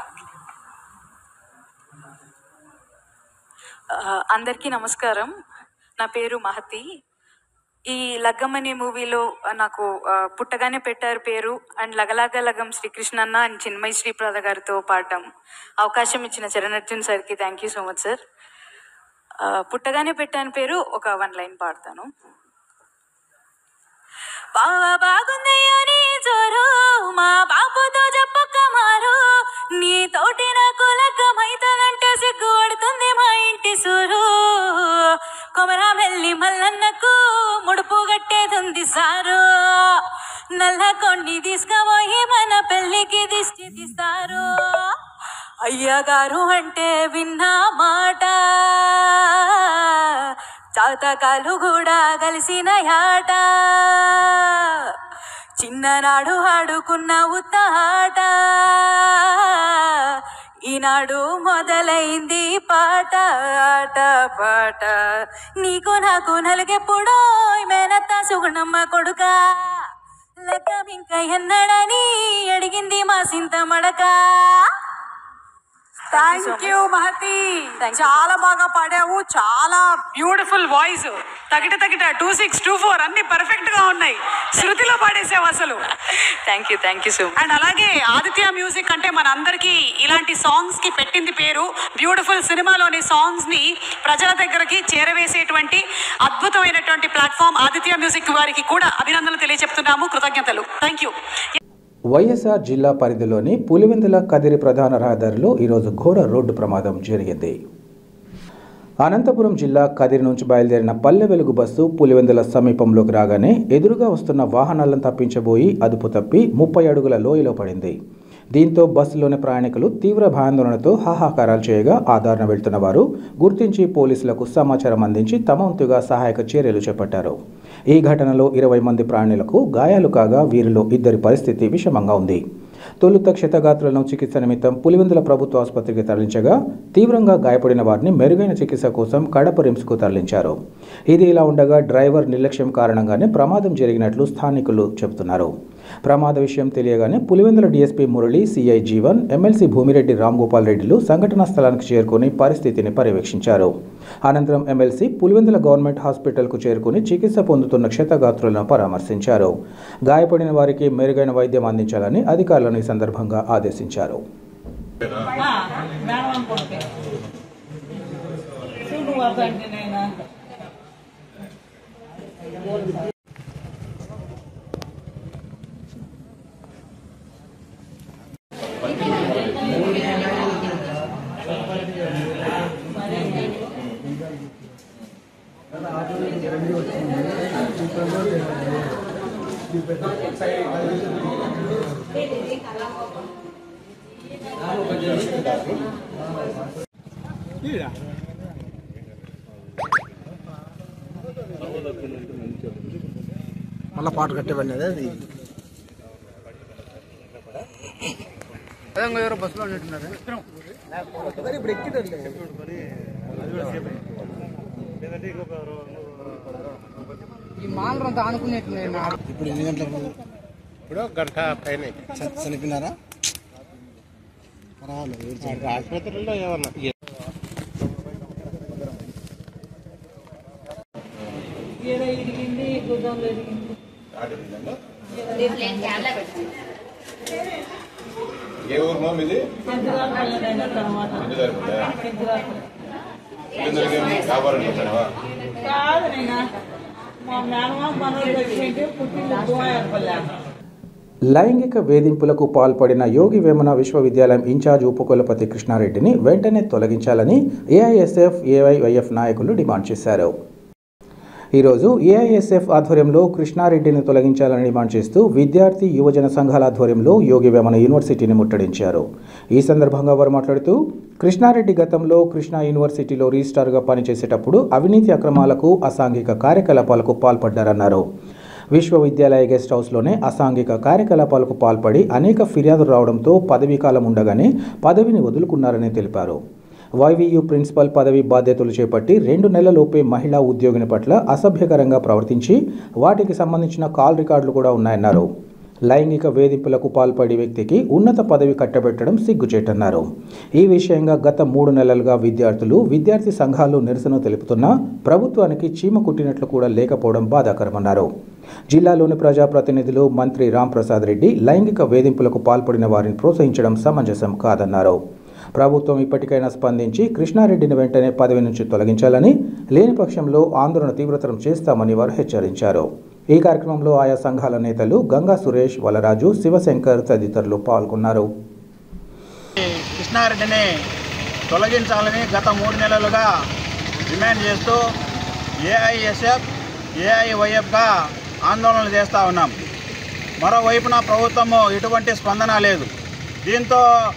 ఆ, అందరికీ నమస్కారం నా పేరు మహతి ఈ లగ్గం అనే మూవీలో నాకు ఆ, పుట్టగానే పెట్టారు పేరు అండ్ లగలాగ లగం శ్రీకృష్ణన్న అండ్ చిన్మయ్ శ్రీప్రద గారితో పాడడం అవకాశం ఇచ్చిన చరణర్జున్ సార్కి thank you so much sir ఆ, పుట్టగానే పెట్టాను పేరు ఒక వన్ లైన్ పాడతాను బావా బాగుందయ్యా నీ జోరు మా బాబుతో చెప్పక మారు నీ తోటి నాకు లగ్గమైతదంటే సిగ్గుపడుతుంది మా ఇంటి సూరు కొమరా మెల్లి మల్లన్నకు ముడుపు గట్టేదుంది సారు నల్ల కొన్ని తీసుకుపోయి మన పెళ్ళికి దిష్టి తీస్తారు అయ్యగారు అంటే విన్నా మాట జాతకాలు కూడా కలిసిన యాట చిన్ననాడు ఆడుకున్న ఉత్తాట ఈనాడు మొదలైంది పాట ఆట పాట నీకు నాకు నలుగెప్పుడో మేనత్త సుగుణమ్మ కొడుకా లగ్గం ఇంకా ఎన్నడని అడిగింది మా సింత మడక థ్యాంక్ యూ మహతి చాలా బాగా పాడావు చాలా బ్యూటిఫుల్ వాయిస్ తగిట తగిట టూ సిక్స్ టూ ఫోర్ అన్ని పర్ఫెక్ట్ గా ఉన్నాయి శృతిలో పాడేసావు అసలు thank you thank you so and అలాగే ఆదిత్య మ్యూజిక్ అంటే మన అందరికీ ఇలాంటి సాంగ్స్ కి పెట్టింది పేరు బ్యూటిఫుల్ సినిమాలోని సాంగ్స్ ని ప్రజల దగ్గరకి చేరవేసేటువంటి అద్భుతమైనటువంటి ప్లాట్ఫామ్ ఆదిత్య మ్యూజిక్ వారికి కూడా అభినందనలు తెలియజెప్తున్నాము కృతజ్ఞతలు థ్యాంక్ యూ వైఎస్ఆర్ జిల్లా పరిధిలోని పులివెందుల కదిరి ప్రధాన రహదారిలో ఈరోజు ఘోర రోడ్డు ప్రమాదం జరిగింది అనంతపురం జిల్లా కదిరి నుంచి బయలుదేరిన పల్లె వెలుగు బస్సు పులివెందుల సమీపంలోకి రాగానే ఎదురుగా వస్తున్న వాహనాలను తప్పించబోయి అదుపు తప్పి ముప్పై అడుగుల లోయలో పడింది దీంతో బస్సులోని ప్రయాణికులు తీవ్ర భయాందోళనతో హాహాకారాలు చేయగా ఆధారణ వెళ్తున్న వారు గుర్తించి పోలీసులకు సమాచారం అందించి తమ వంతుగా సహాయక చర్యలు చేపట్టారు ఈ ఘటనలో ఇరవై మంది ప్రాణులకు గాయాలు కాగా వీరిలో ఇద్దరి పరిస్థితి విషమంగా ఉంది తొలుత క్షతగాత్రులను చికిత్స నిమిత్తం పులివెందుల ప్రభుత్వ ఆసుపత్రికి తరలించగా తీవ్రంగా గాయపడిన వారిని మెరుగైన చికిత్స కోసం కడప రిమ్స్కు తరలించారు ఇది ఇలా ఉండగా డ్రైవర్ నిర్లక్ష్యం కారణంగానే ప్రమాదం జరిగినట్లు స్థానికులు చెబుతున్నారు ప్రమాద విషయం తెలియగానే Pulivendula DSP Murali CI Jeevan MLC Bhumireddy Ramgopal రెడ్డిలు సంఘటనా స్థలానికి చేరుకుని పరిస్థితిని పర్యవేక్షించారు అనంతరం ఎమ్మెల్సీ పులివెందుల గవర్నమెంట్ హాస్పిటల్కు చేరుకుని చికిత్స పొందుతున్న క్షతగాత్రులను పరామర్శించారు గాయపడిన వారికి మెరుగైన వైద్యం అందించాలని అధికారులను ఈ సందర్భంగా ఆదేశించారు మేడం అనుకుంటే చూడు వద్దంటే నేను మళ్ళీ పాట కట్టేవాడిని అదే అది అదే ఇంకో ఎవరో బస్సులో ఉన్నట్టున్నారు ఇప్పుడు ఎక్కిటట్లే ఈ మాలర్ అంతా ఆనుకునేట్టున్నాయి ఇప్పుడు ఎన్ని గంటలకు ఇప్పుడు గంట పైన చనిపోయినారా పర్వాలేదు ఆసుపత్రిలో ఏమన్నా ఏదో ఇరిగింది గుద్దంలో ఇరిగింది ఏ ఊరు మా మీది పెద్దదాకా వెళ్ళదైన తర్వాత పెద్దదాకా. పెద్దదాకా. పులివెందులకి వ్యాపారం చేస్తావా కాదు నైనా మా మేనమా మనోడు వచ్చింటే పుట్టింది గోయాపల్లె లైంగిక వేధింపులకు పాల్పడిన యోగి వేమన విశ్వవిద్యాలయం ఇన్ఛార్జ్ ఉపకులపతి కృష్ణారెడ్డిని వెంటనే తొలగించాలని ఏఐఎస్ఎఫ్ ఏఐవైఎఫ్ నాయకులు డిమాండ్ చేశారు ఈరోజు ఏఐఎస్ఎఫ్ ఆధ్వర్యంలో కృష్ణారెడ్డిని తొలగించాలని డిమాండ్ చేస్తూ విద్యార్థి యువజన సంఘాల ఆధ్వర్యంలో యోగి వేమన యూనివర్సిటీని ముట్టడించారు ఈ సందర్భంగా వారు మాట్లాడుతూ కృష్ణారెడ్డి గతంలో కృష్ణా యూనివర్సిటీలో రిజిస్ట్రార్గా పనిచేసేటప్పుడు అవినీతి అక్రమాలకు అసాంఘిక కార్యకలాపాలకు పాల్పడ్డారన్నారు విశ్వవిద్యాలయ గెస్ట్ హౌస్లోనే అసాంఘిక కార్యకలాపాలకు పాల్పడి అనేక ఫిర్యాదులు రావడంతో పదవీ కాలం ఉండగానే పదవిని వదులుకున్నారని తెలిపారు వైవీయు ప్రిన్సిపల్ పదవి బాధ్యతలు చేపట్టి రెండు నెలలలోపే మహిళా ఉద్యోగిని పట్ల అసభ్యకరంగా ప్రవర్తించి వాటికి సంబంధించిన కాల్ రికార్డులు కూడా ఉన్నాయన్నారు లైంగిక వేధింపులకు పాల్పడే వ్యక్తికి ఉన్నత పదవి కట్టబెట్టడం సిగ్గుచేటన్నారు ఈ విషయంగా గత మూడు నెలలుగా విద్యార్థులు విద్యార్థి సంఘాలు నిరసన తెలుపుతున్నా ప్రభుత్వానికి చీమ కుట్టినట్లు కూడా లేకపోవడం బాధాకరమన్నారు జిల్లాలోని ప్రజాప్రతినిధులు మంత్రి రాంప్రసాద్ రెడ్డి లైంగిక వేధింపులకు పాల్పడిన వారిని ప్రోత్సహించడం సమంజసం కాదన్నారు ప్రభుత్వం ఇప్పటికైనా స్పందించి కృష్ణారెడ్డిని వెంటనే పదవి నుంచి తొలగించాలని లేని పక్షంలో ఆందోళన తీవ్రతరం చేస్తామని వారు హెచ్చరించారు ఈ కార్యక్రమంలో ఆయా సంఘాల నేతలు గంగా సురేష్ వలరాజు శివశంకర్ తదితరులు పాల్గొన్నారు కృష్ణారెడ్డిని తొలగించాలని గత మూడు నెలలుగా డిమాండ్ చేస్తూ ఏఐఎస్ఎఫ్ ఏఐవైఎఫ్గా ఆందోళనలు చేస్తూ ఉన్నాం మరోవైపున ప్రభుత్వము ఎటువంటి స్పందన లేదు దీంతో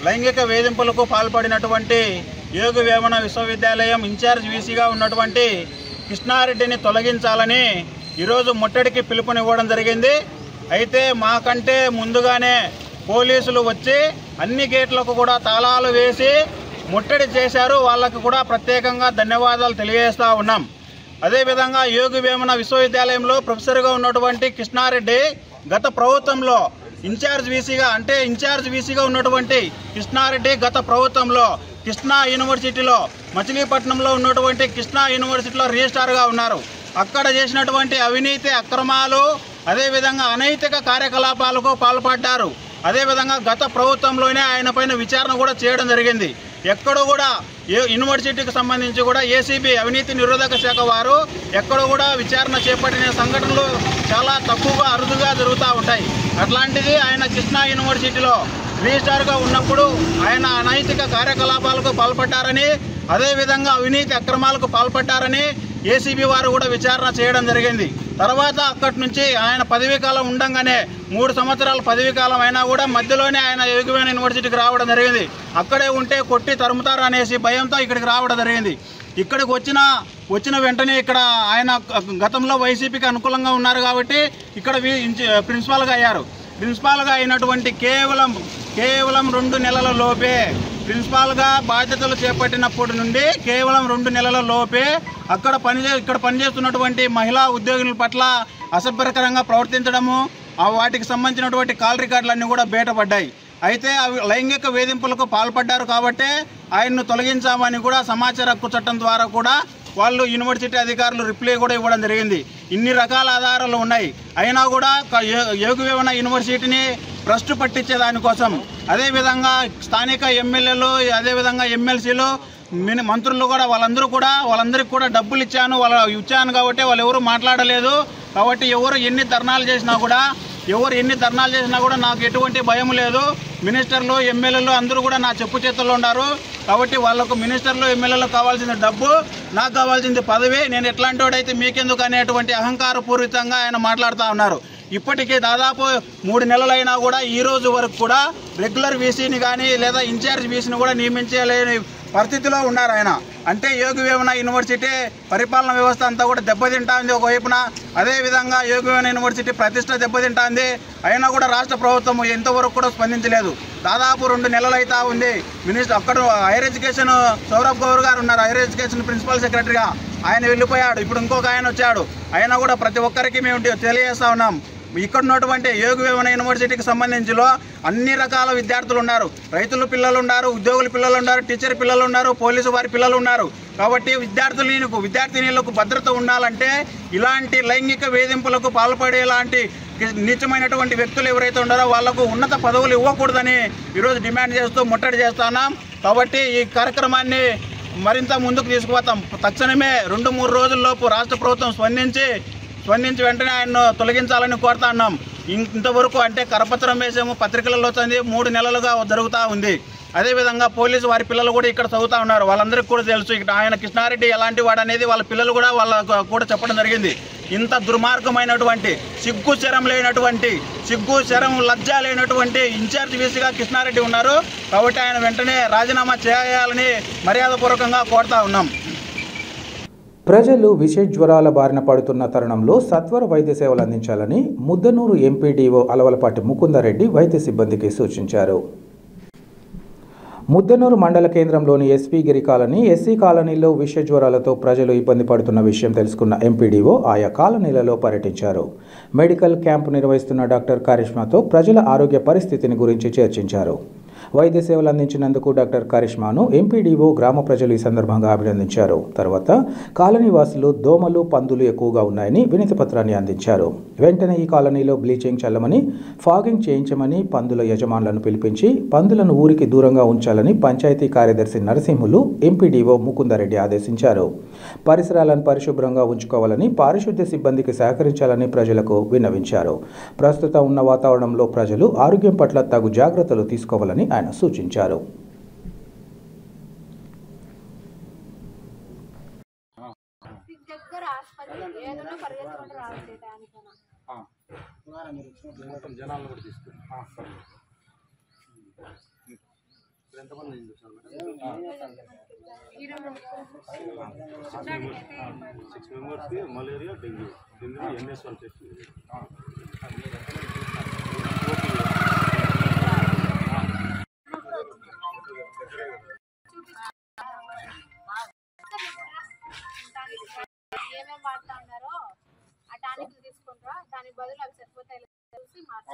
లైంగిక వేధింపులకు పాల్పడినటువంటి యోగి వేమన విశ్వవిద్యాలయం ఇన్ఛార్జ్ వీసీగా ఉన్నటువంటి కృష్ణారెడ్డిని తొలగించాలని ఈరోజు ముట్టడికి పిలుపునివ్వడం జరిగింది అయితే మాకంటే ముందుగానే పోలీసులు వచ్చి అన్ని గేట్లకు కూడా తాళాలు వేసి ముట్టడి చేశారు వాళ్ళకు కూడా ప్రత్యేకంగా ధన్యవాదాలు తెలియజేస్తా ఉన్నాం అదేవిధంగా యోగి వేమన విశ్వవిద్యాలయంలో ప్రొఫెసర్గా ఉన్నటువంటి కృష్ణారెడ్డి గత ప్రభుత్వంలో ఇన్ఛార్జ్ వీసీగా అంటే ఇన్ఛార్జ్ వీసీగా ఉన్నటువంటి కృష్ణారెడ్డి గత ప్రభుత్వంలో కృష్ణా యూనివర్సిటీలో మచిలీపట్నంలో ఉన్నటువంటి కృష్ణా యూనివర్సిటీలో రిజిస్ట్రార్గా ఉన్నారు అక్కడ చేసినటువంటి అవినీతి అక్రమాలు అదేవిధంగా అనైతిక కార్యకలాపాలకు పాల్పడ్డారు అదేవిధంగా గత ప్రభుత్వంలోనే ఆయన పైన విచారణ కూడా చేయడం జరిగింది ఎక్కడో కూడా ఏ యూనివర్సిటీకి సంబంధించి కూడా ఏసీబీ అవినీతి నిరోధక శాఖ వారు ఎక్కడో కూడా విచారణ చేపట్టిన సంఘటనలు చాలా తక్కువగా అరుదుగా జరుగుతూ ఉంటాయి అట్లాంటిది ఆయన కృష్ణా యూనివర్సిటీలో రిజిస్ట్రార్గా ఉన్నప్పుడు ఆయన అనైతిక కార్యకలాపాలకు పాల్పడ్డారని అదేవిధంగా అవినీతి అక్రమాలకు పాల్పడ్డారని ఏసీబీ వారు కూడా విచారణ చేయడం జరిగింది తర్వాత అక్కడి నుంచి ఆయన పదవీ కాలం ఉండంగానే మూడు సంవత్సరాల పదవీ కాలం అయినా కూడా మధ్యలోనే ఆయన యోగివేణ యూనివర్సిటీకి రావడం జరిగింది అక్కడే ఉంటే కొట్టి తరుముతారు అనేసి భయంతో ఇక్కడికి రావడం జరిగింది ఇక్కడికి వచ్చిన వచ్చిన వెంటనే ఇక్కడ ఆయన గతంలో వైసీపీకి అనుకూలంగా ఉన్నారు కాబట్టి ఇక్కడ వి- ఇన్ఛ- ప్రిన్సిపాల్గా అయ్యారు ప్రిన్సిపాల్గా అయినటువంటి కేవలం కేవలం రెండు నెలల లోపే ప్రిన్సిపాల్గా బాధ్యతలు చేపట్టినప్పటి నుండి కేవలం రెండు నెలల లోపే అక్కడ పనిచే ఇక్కడ పనిచేస్తున్నటువంటి మహిళా ఉద్యోగుల పట్ల అసభ్యకరంగా ప్రవర్తించడము ఆ వాటికి సంబంధించినటువంటి కాల్ రికార్డులన్నీ కూడా బయటపడ్డాయి అయితే అవి లైంగిక వేధింపులకు పాల్పడ్డారు కాబట్టే ఆయన్ను తొలగించామని కూడా సమాచార హక్కు చట్టం ద్వారా కూడా వాళ్ళు యూనివర్సిటీ అధికారులు రిప్లై కూడా ఇవ్వడం జరిగింది ఇన్ని రకాల ఆధారాలు ఉన్నాయి అయినా కూడా క- యో- యోగవేమన యూనివర్సిటీని భ్రష్టు పట్టించే దానికోసం అదేవిధంగా స్థానిక ఎమ్మెల్యేలు అదేవిధంగా ఎమ్మెల్సీలు మిని మంత్రులు కూడా వాళ్ళందరూ కూడా వాళ్ళందరికీ కూడా డబ్బులు ఇచ్చాను వాళ్ళ ఇచ్చాను కాబట్టి వాళ్ళు ఎవరు మాట్లాడలేదు కాబట్టి ఎవరు ఎన్ని ధర్నాలు చేసినా కూడా ఎవరు ఎన్ని ధర్నాలు చేసినా కూడా నాకు ఎటువంటి భయం లేదు మినిస్టర్లు ఎమ్మెల్యేలు అందరూ కూడా నా చెప్పు చేతుల్లో ఉన్నారు కాబట్టి వాళ్ళకు మినిస్టర్లు ఎమ్మెల్యేలు కావాల్సిన డబ్బు నాకు కావాల్సింది పదవి నేను ఎట్లాంటి వాడైతే మీకెందుకు అనేటువంటి అహంకారపూరితంగా ఆయన మాట్లాడుతూ ఉన్నారు ఇప్పటికీ దాదాపు మూడు నెలలైనా కూడా ఈ రోజు వరకు కూడా రెగ్యులర్ వీసీని కానీ లేదా ఇన్ఛార్జ్ వీసీని కూడా నియమించలేని పరిస్థితిలో ఉన్నారు ఆయన అంటే యోగి వేమన యూనివర్సిటీ పరిపాలన వ్యవస్థ అంతా కూడా దెబ్బతింటా ఉంది ఒకవైపున అదేవిధంగా యోగి వేమన యూనివర్సిటీ ప్రతిష్ట దెబ్బతింటా అయినా కూడా రాష్ట్ర ప్రభుత్వం ఎంతవరకు కూడా స్పందించలేదు దాదాపు రెండు నెలలు అవుతా ఉంది మినిస్టర్ అక్కడ హైయర్ ఎడ్యుకేషన్ సౌరభ్ గౌర్ గారు ఉన్నారు హైయర్ ఎడ్యుకేషన్ ప్రిన్సిపల్ సెక్రటరీగా ఆయన వెళ్ళిపోయాడు ఇప్పుడు ఇంకొక ఆయన వచ్చాడు అయినా కూడా ప్రతి ఒక్కరికి మేము తెలియజేస్తా ఉన్నాం ఇక్కడ ఉన్నటువంటి యోగి వేమన యూనివర్సిటీకి సంబంధించిలో అన్ని రకాల విద్యార్థులు ఉన్నారు రైతుల పిల్లలు ఉన్నారు ఉద్యోగుల పిల్లలు ఉన్నారు టీచర్ పిల్లలు ఉన్నారు పోలీసు వారి పిల్లలు ఉన్నారు కాబట్టి విద్యార్థులకు విద్యార్థినీలకు భద్రత ఉండాలంటే ఇలాంటి లైంగిక వేధింపులకు పాల్పడేలాంటి నీచమైనటువంటి వ్యక్తులు ఎవరైతే ఉన్నారో వాళ్లకు ఉన్నత పదవులు ఇవ్వకూడదని ఈరోజు డిమాండ్ చేస్తూ ముట్టడి చేస్తున్నాం కాబట్టి ఈ కార్యక్రమాన్ని మరింత ముందుకు తీసుకుపోతాం తక్షణమే రెండు మూడు రోజుల్లోపు రాష్ట్ర ప్రభుత్వం స్పందించి స్పందించి వెంటనే ఆయన్ను తొలగించాలని కోరుతా ఉన్నాం ఇం- ఇంతవరకు అంటే కరపత్రం వేసాము పత్రికలలో చదివి మూడు నెలలుగా జరుగుతూ ఉంది అదేవిధంగా పోలీసు వారి పిల్లలు కూడా ఇక్కడ చదువుతా ఉన్నారు వాళ్ళందరికీ కూడా తెలుసు ఇక్కడ ఆయన కృష్ణారెడ్డి ఎలాంటి వాడు అనేది వాళ్ళ పిల్లలు కూడా వాళ్ళ కూడా చెప్పడం జరిగింది ఇంత దుర్మార్గమైనటువంటి సిగ్గు శరం లేనటువంటి సిగ్గు శరం లజ్జ లేనటువంటి ఇన్ఛార్జ్ వీసీగా కృష్ణారెడ్డి ఉన్నారు కాబట్టి ఆయన వెంటనే రాజీనామా చేయాలని మర్యాదపూర్వకంగా కోరుతా ఉన్నాం ప్రజలు విష జ్వరాల బారిన పడుతున్న తరుణంలో సత్వర వైద్య సేవలు అందించాలని ముద్దనూరు ఎంపీడీఓ అలవలపాటి ముకుందరెడ్డి వైద్య సిబ్బందికి సూచించారు ముద్దనూరు మండల కేంద్రంలోని ఎస్పీ గిరి కాలనీ ఎస్సీ కాలనీలో విష జ్వరాలతో ప్రజలు ఇబ్బంది పడుతున్న విషయం తెలుసుకున్న ఎంపీడీఓ ఆయా కాలనీలలో పర్యటించారు మెడికల్ క్యాంపు నిర్వహిస్తున్న డాక్టర్ కరిష్మాతో ప్రజల ఆరోగ్య పరిస్థితిని గురించి చర్చించారు వైద్య సేవలు అందించినందుకు డాక్టర్ కరిష్మాను ఎంపీడీఓ గ్రామ ప్రజలు ఈ సందర్భంగా అభినందించారు తర్వాత కాలనీ వాసులు దోమలు పందులు ఎక్కువగా ఉన్నాయని వినతి పత్రాన్ని అందించారు వెంటనే ఈ కాలనీలో బ్లీచింగ్ చల్లమని ఫాగింగ్ చేయించమని పందుల యజమానులను పిలిపించి పందులను ఊరికి దూరంగా ఉంచాలని పంచాయతీ కార్యదర్శి నరసింహులు ఎంపీడీఓ ముకుందరెడ్డి ఆదేశించారు పరిసరాలను పరిశుభ్రంగా ఉంచుకోవాలని పారిశుద్ధ్య సిబ్బందికి సహకరించాలని ప్రజలకు విన్నవించారు ప్రస్తుతం ఉన్న వాతావరణంలో ప్రజలు ఆరోగ్యం పట్ల తగు జాగ్రత్తలు తీసుకోవాలని ఆయన సూచించారు దగ్గర ఆసుపత్రి ఏదైనా పరిగెత్తుకుంటూ రావాలి దానికైనా మొత్తం జనాలను కూడా తీసుకుని సిక్స్ మెంబర్స్కి మలేరియా డెంగ్యూ ఇందులో ఎన్ఎస్ వన్ టెస్ట్ ఏమేమి వాడుతా ఉన్నారో ఆ టానిక్ తీసుకుంటారా దానికి బదులు అవి సరిపోతాయి తెలిసి మార్చి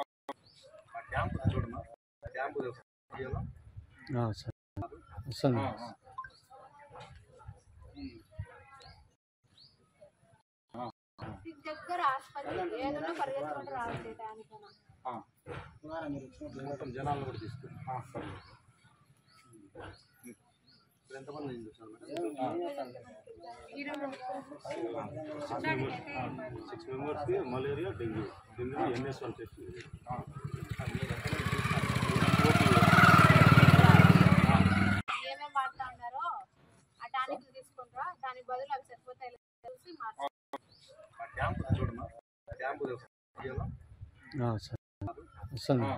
వస్తుంది దగ్గర ఆసుపత్రి ఏదైనా పరిగెత్తుకుంటూ రావాలి దానికైనా మొత్తం జనాలను కూడా తీసుకుని ఎంతమంది అయింది సిక్స్ మెంబర్స్కి మలేరియా డెంగ్యూ ఇందులో ఎన్ఎస్ వన్ టెస్ట్ ఏమేమి వాడుతా ఉన్నారో ఆ టానిక్ తీసుకుంటారా దానికి బదులు అవి సరిపోతాయి తెలిసి మార్చి వస్తుంది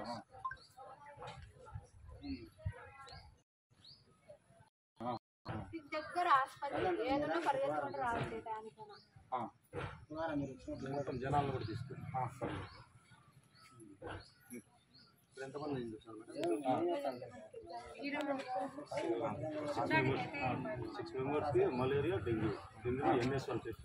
దగ్గర ఆసుపత్రి ఏదైనా పరిగెత్తుకుంటూ రావాలి దానికైనా మొత్తం జనాలను కూడా తీసుకుని ఎంతమంది అయింది సిక్స్ మెంబర్స్కి మలేరియా డెంగ్యూ ఇందులో ఎన్ఎస్ వన్ టెస్ట్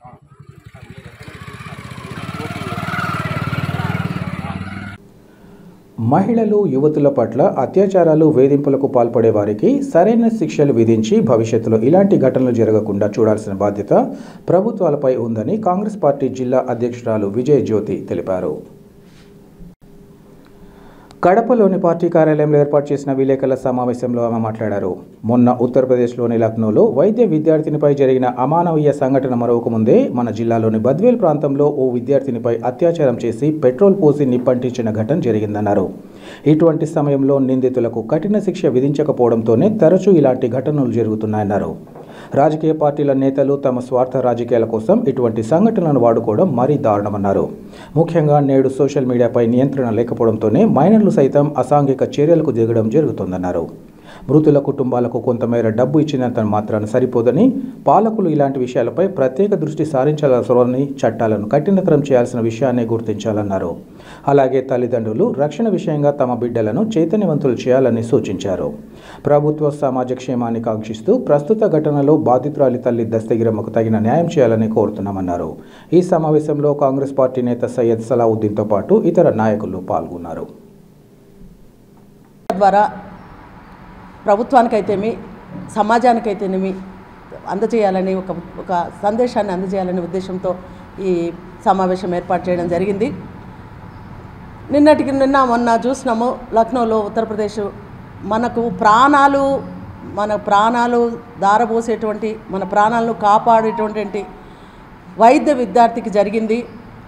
మహిళలు యువతుల పట్ల అత్యాచారాలు వేధింపులకు పాల్పడే వారికి సరైన శిక్షలు విధించి భవిష్యత్తులో ఇలాంటి ఘటనలు జరగకుండా చూడాల్సిన బాధ్యత ప్రభుత్వాలపై ఉందని కాంగ్రెస్ పార్టీ జిల్లా అధ్యక్షురాలు విజయ్ జ్యోతి తెలిపారు కడపలోని పార్టీ కార్యాలయంలో ఏర్పాటు చేసిన విలేకరుల సమావేశంలో ఆమె మాట్లాడారు మొన్న ఉత్తరప్రదేశ్లోని లక్నోలో వైద్య విద్యార్థినిపై జరిగిన అమానవీయ సంఘటన మరొక ముందే మన జిల్లాలోని బద్వేల్ ప్రాంతంలో ఓ విద్యార్థినిపై అత్యాచారం చేసి పెట్రోల్ పోసి నిప్పంటించిన ఘటన జరిగిందన్నారు ఇటువంటి సమయంలో నిందితులకు కఠిన శిక్ష విధించకపోవడంతోనే తరచూ ఇలాంటి ఘటనలు జరుగుతున్నాయన్నారు రాజకీయ పార్టీల నేతలు తమ స్వార్థ రాజకీయాల కోసం ఇటువంటి సంఘటనలను వాడుకోవడం మరీ దారుణమన్నారు ముఖ్యంగా నేడు సోషల్ మీడియాపై నియంత్రణ లేకపోవడంతోనే మైనర్లు సైతం అసాంఘిక చర్యలకు దిగడం జరుగుతోందన్నారు మృతుల కుటుంబాలకు కొంతమేర డబ్బు ఇచ్చినంత మాత్రాన సరిపోదని పాలకులు ఇలాంటి విషయాలపై ప్రత్యేక దృష్టి సారించాల్సిన చట్టాలను కఠినతరం చేయాల్సిన విషయాన్ని గుర్తించాలన్నారు అలాగే తల్లిదండ్రులు రక్షణ విషయంగా తమ బిడ్డలను చైతన్యవంతులు చేయాలని సూచించారు ప్రభుత్వ సమాజ క్షేమాన్ని కాంక్షిస్తూ ప్రస్తుత ఘటనలో బాధితురాలి తల్లి దస్తగిరమ్మకు తగిన న్యాయం చేయాలని కోరుతున్నామన్నారు ఈ సమావేశంలో కాంగ్రెస్ పార్టీ నేత సయ్యద్ సలావుద్దీన్తో పాటు ఇతర నాయకులు పాల్గొన్నారు ద్వారా ప్రభుత్వానికైతేమి సమాజానికైతేనేమి అందజేయాలని ఒక ఒక సందేశాన్ని అందజేయాలనే ఉద్దేశంతో ఈ సమావేశం ఏర్పాటు చేయడం జరిగింది నిన్నటికి నిన్న మొన్న చూసినాము లక్నోలో ఉత్తరప్రదేశ్ మనకు ప్రాణాలు మన ప్రాణాలు దారబోసేటువంటి మన ప్రాణాలను కాపాడేటువంటి వైద్య విద్యార్థికి జరిగింది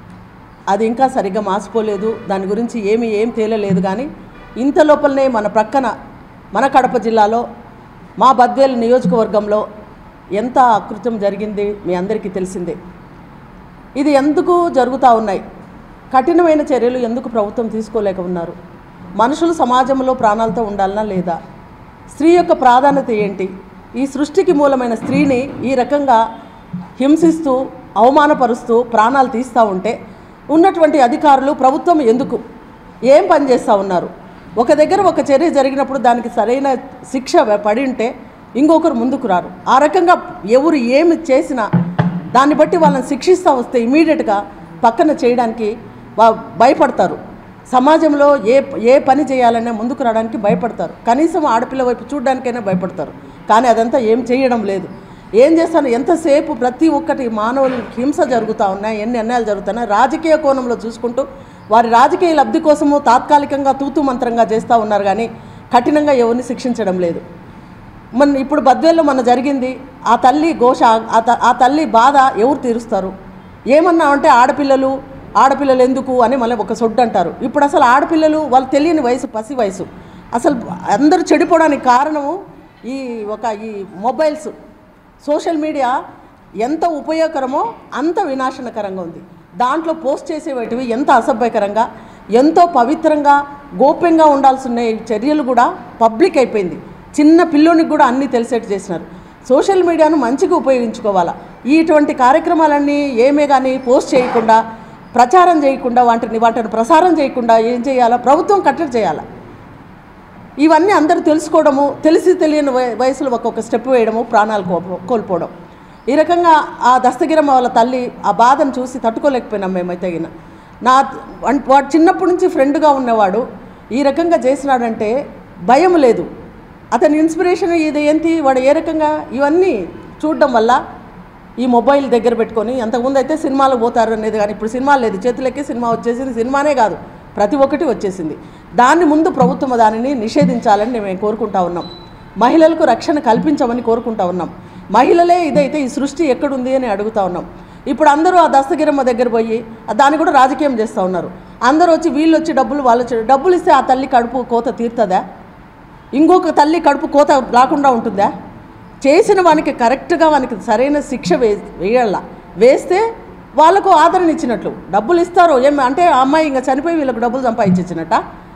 అది ఇంకా సరిగ్గా మాసిపోలేదు దాని గురించి ఏమి ఏం తేలలేదు కానీ ఇంత లోపలనే మన ప్రక్కన మన కడప జిల్లాలో మా బద్వేలు నియోజకవర్గంలో ఎంత అకృత్యం జరిగింది మీ అందరికీ తెలిసిందే ఇది ఎందుకు జరుగుతూ ఉన్నాయి కఠినమైన చర్యలు ఎందుకు ప్రభుత్వం తీసుకోలేక ఉన్నారు మనుషులు సమాజంలో ప్రాణాలతో ఉండాలనా లేదా స్త్రీ యొక్క ప్రాధాన్యత ఏంటి ఈ సృష్టికి మూలమైన స్త్రీని ఈ రకంగా హింసిస్తూ అవమానపరుస్తూ ప్రాణాలు తీస్తూ ఉంటే ఉన్నటువంటి అధికారులు ప్రభుత్వం ఎందుకు ఏం పని చేస్తూ ఉన్నారు ఒక దగ్గర ఒక చర్య జరిగినప్పుడు దానికి సరైన శిక్ష పడి ఉంటే ఇంకొకరు ముందుకు రారు ఆ రకంగా ఎవరు ఏమి చేసినా దాన్ని బట్టి వాళ్ళని శిక్షిస్తూ వస్తే ఇమీడియట్గా పక్కన చేయడానికి వా- భయపడతారు సమాజంలో ఏ ఏ పని చేయాలన్నా ముందుకు రావడానికి భయపడతారు కనీసం ఆడపిల్ల వైపు చూడడానికైనా భయపడతారు కానీ అదంతా ఏం చేయడం లేదు ఏం చేస్తాను ఎంతసేపు ప్రతి ఒక్కటి మానవులు హింస జరుగుతూ ఉన్నాయి ఎన్ని అన్యాయాలు జరుగుతున్నాయి రాజకీయ కోణంలో చూసుకుంటూ వారి రాజకీయ లబ్ధి కోసము తాత్కాలికంగా తూతు మంత్రంగా చేస్తూ ఉన్నారు కానీ కఠినంగా ఎవరిని శిక్షించడం లేదు మన ఇప్పుడు బద్వేల్లో మన జరిగింది ఆ తల్లి ఘోష ఆ త- ఆ తల్లి బాధ ఎవరు తీరుస్తారు ఏమన్నా అంటే ఆడపిల్లలు ఆడపిల్లలు ఎందుకు అని మళ్ళీ ఒక సొడ్డు అంటారు ఇప్పుడు అసలు ఆడపిల్లలు వాళ్ళు తెలియని వయసు పసి వయసు అసలు అందరూ చెడిపోవడానికి కారణము ఈ ఒక ఈ మొబైల్స్ సోషల్ మీడియా ఎంత ఉపయోగకరమో అంత వినాశనకరంగా ఉంది దాంట్లో పోస్ట్ చేసేటివి ఎంత అసభ్యకరంగా ఎంతో పవిత్రంగా గోప్యంగా ఉండాల్సిన ఈ చర్యలు కూడా పబ్లిక్ అయిపోయింది చిన్న పిల్లోనికి కూడా అన్నీ తెలిసేట్టు చేసినారు సోషల్ మీడియాను మంచిగా ఉపయోగించుకోవాలా ఇటువంటి కార్యక్రమాలన్నీ ఏమే కానీ పోస్ట్ చేయకుండా ప్రచారం చేయకుండా వాటిని వాటిని ప్రసారం చేయకుండా ఏం చేయాలా ప్రభుత్వం కట్టడి చేయాలా ఇవన్నీ అందరూ తెలుసుకోవడము తెలిసి తెలియని వయ- వయసులో ఒక్కొక్క స్టెప్ వేయడము ప్రాణాలు కో- కోల్పోవడం ఈ రకంగా ఆ దస్తగిరమ్మ వాళ్ళ తల్లి ఆ బాధను చూసి తట్టుకోలేకపోయినాం మేమైతే తగిన నా వన్- వాడు చిన్నప్పటి నుంచి ఫ్రెండ్గా ఉన్నవాడు ఈ రకంగా చేసినాడంటే భయం లేదు అతని ఇన్స్పిరేషన్ ఇది ఏంటి వాడు ఏ రకంగా ఇవన్నీ చూడడం వల్ల ఈ మొబైల్ దగ్గర పెట్టుకొని అంతకుముందు అయితే సినిమాలకు పోతారు అనేది కానీ ఇప్పుడు సినిమా లేదు చేతులకి సినిమా వచ్చేసింది సినిమానే కాదు ప్రతి ఒక్కటి వచ్చేసింది దాన్ని ముందు ప్రభుత్వం దానిని నిషేధించాలని మేము కోరుకుంటా ఉన్నాం మహిళలకు రక్షణ కల్పించమని కోరుకుంటా ఉన్నాం మహిళలే ఇదైతే ఈ సృష్టి ఎక్కడుంది అని అడుగుతా ఉన్నాం ఇప్పుడు అందరూ ఆ దస్తగిరమ్మ దగ్గర పోయి దాన్ని కూడా రాజకీయం చేస్తూ ఉన్నారు అందరూ వచ్చి వీళ్ళు వచ్చి డబ్బులు వాళ్ళు వచ్చి డబ్బులు ఇస్తే ఆ తల్లి కడుపు కోత తీరుతుందా ఇంకొక తల్లి కడుపు కోత రాకుండా ఉంటుందా చేసిన వానికి కరెక్ట్గా వానికి సరైన శిక్ష వే వేయాల వేస్తే వాళ్ళకు ఆదరణ ఇచ్చినట్లు డబ్బులు ఇస్తారు ఏం అంటే ఆ అమ్మాయి ఇంకా చనిపోయి వీళ్ళకి డబ్బులు సంపాదించినట్ట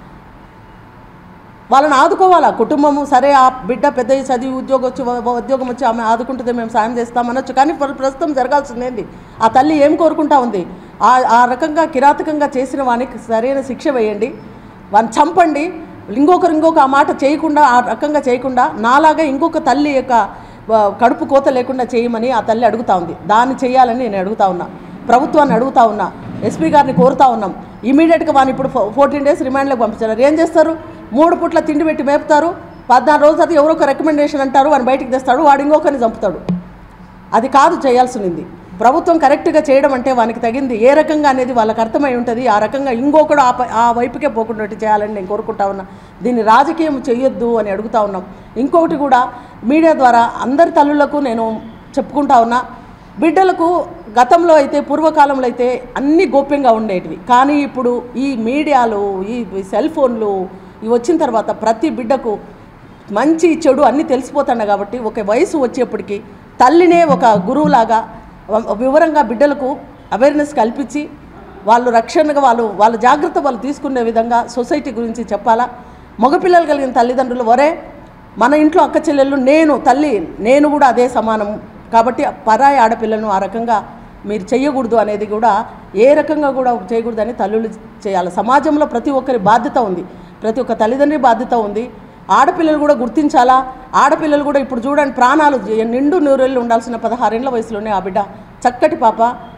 వాళ్ళని ఆదుకోవాలా కుటుంబము సరే ఆ బిడ్డ పెద్ద చదివి ఉద్యోగం వచ్చి వ- ఉద్యోగం వచ్చి ఆమె ఆదుకుంటుంది మేము సాయం చేస్తామనొచ్చు కానీ ప్ర- ప్రస్తుతం జరగాల్సింది ఏంది ఆ తల్లి ఏం కోరుకుంటా ఉంది ఆ ఆ రకంగా కిరాతకంగా చేసిన వానికి సరైన శిక్ష వేయండి వాడిని చంపండి ఇంకొకరు ఇంకొక ఆ మాట చేయకుండా ఆ రకంగా చేయకుండా నాలాగా ఇంకొక తల్లి యొక్క ఆ, కడుపు కోత లేకుండా చేయమని ఆ తల్లి అడుగుతా ఉంది దాన్ని చేయాలని నేను అడుగుతా ఉన్నా ప్రభుత్వాన్ని అడుగుతా ఉన్నా ఎస్పీ గారిని కోరుతా ఉన్నాం ఇమీడియట్గా వాడిని ఇప్పుడు ఫోర్టీన్ డేస్ రిమాండ్లోకి పంపించారు ఏం చేస్తారు మూడు పుట్ల తిండి పెట్టి మేపుతారు పద్నాలుగు రోజులు అది ఎవరో ఒక రికమెండేషన్ అంటారు వాడిని బయటికి తెస్తాడు వాడు ఇంకొకరిని చంపుతాడు అది కాదు చేయాల్సింది ప్రభుత్వం కరెక్ట్గా చేయడం అంటే వానికి తగింది ఏ రకంగా అనేది వాళ్ళకి అర్థమై ఉంటుంది ఆ రకంగా ఇంకొకడు ఆ ప- ఆ వైపుకే పోకుండా చేయాలని నేను కోరుకుంటా ఉన్నా దీన్ని రాజకీయం చేయొద్దు అని అడుగుతా ఉన్నాం ఇంకొకటి కూడా మీడియా ద్వారా అందరి తల్లులకు నేను చెప్పుకుంటా ఉన్నా బిడ్డలకు గతంలో అయితే పూర్వకాలంలో అయితే అన్నీ గోప్యంగా ఉండేటివి కానీ ఇప్పుడు ఈ మీడియాలు ఈ సెల్ ఫోన్లు ఇవి వచ్చిన తర్వాత ప్రతి బిడ్డకు మంచి చెడు అన్నీ తెలిసిపోతాయి కాబట్టి ఒక వయసు వచ్చేప్పటికి తల్లినే ఒక గురువులాగా వ- వివరంగా బిడ్డలకు అవేర్నెస్ కల్పించి వాళ్ళు రక్షణగా వాళ్ళు వాళ్ళ జాగ్రత్త వాళ్ళు తీసుకునే విధంగా సొసైటీ గురించి చెప్పాలా మగపిల్లలు కలిగిన తల్లిదండ్రులు వరే మన ఇంట్లో అక్క చెల్లెళ్ళు నేను తల్లి నేను కూడా అదే సమానం కాబట్టి పరాయి ఆడపిల్లలను ఆ రకంగా మీరు చేయకూడదు అనేది కూడా ఏ రకంగా కూడా చేయకూడదని తల్లులు చేయాలి సమాజంలో ప్రతి ఒక్కరి బాధ్యత ఉంది ప్రతి ఒక్క తల్లిదండ్రి బాధ్యత ఉంది ఆడపిల్లలు కూడా గుర్తించాలా ఆడపిల్లలు కూడా ఇప్పుడు చూడండి ప్రాణాలు జ- నిండు నూరేళ్ళు ఉండాల్సిన పదహారేళ్ల వయసులోనే ఆ బిడ్డ చక్కటి పాప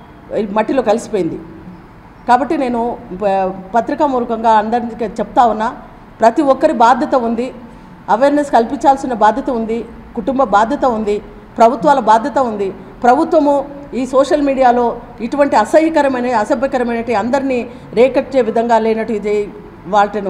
ఈ మట్టిలో కలిసిపోయింది కాబట్టి నేను ప- పత్రికామూలకంగా అందరికీ చెప్తా ఉన్నా ప్రతి ఒక్కరి బాధ్యత ఉంది అవేర్నెస్ కల్పించాల్సిన బాధ్యత ఉంది కుటుంబ బాధ్యత ఉంది ప్రభుత్వాల బాధ్యత ఉంది ప్రభుత్వము ఈ సోషల్ మీడియాలో ఇటువంటి అసహ్యకరమైన అసభ్యకరమైన అందరినీ రేకెట్టే విధంగా లేనట్టు ఇది వాటిను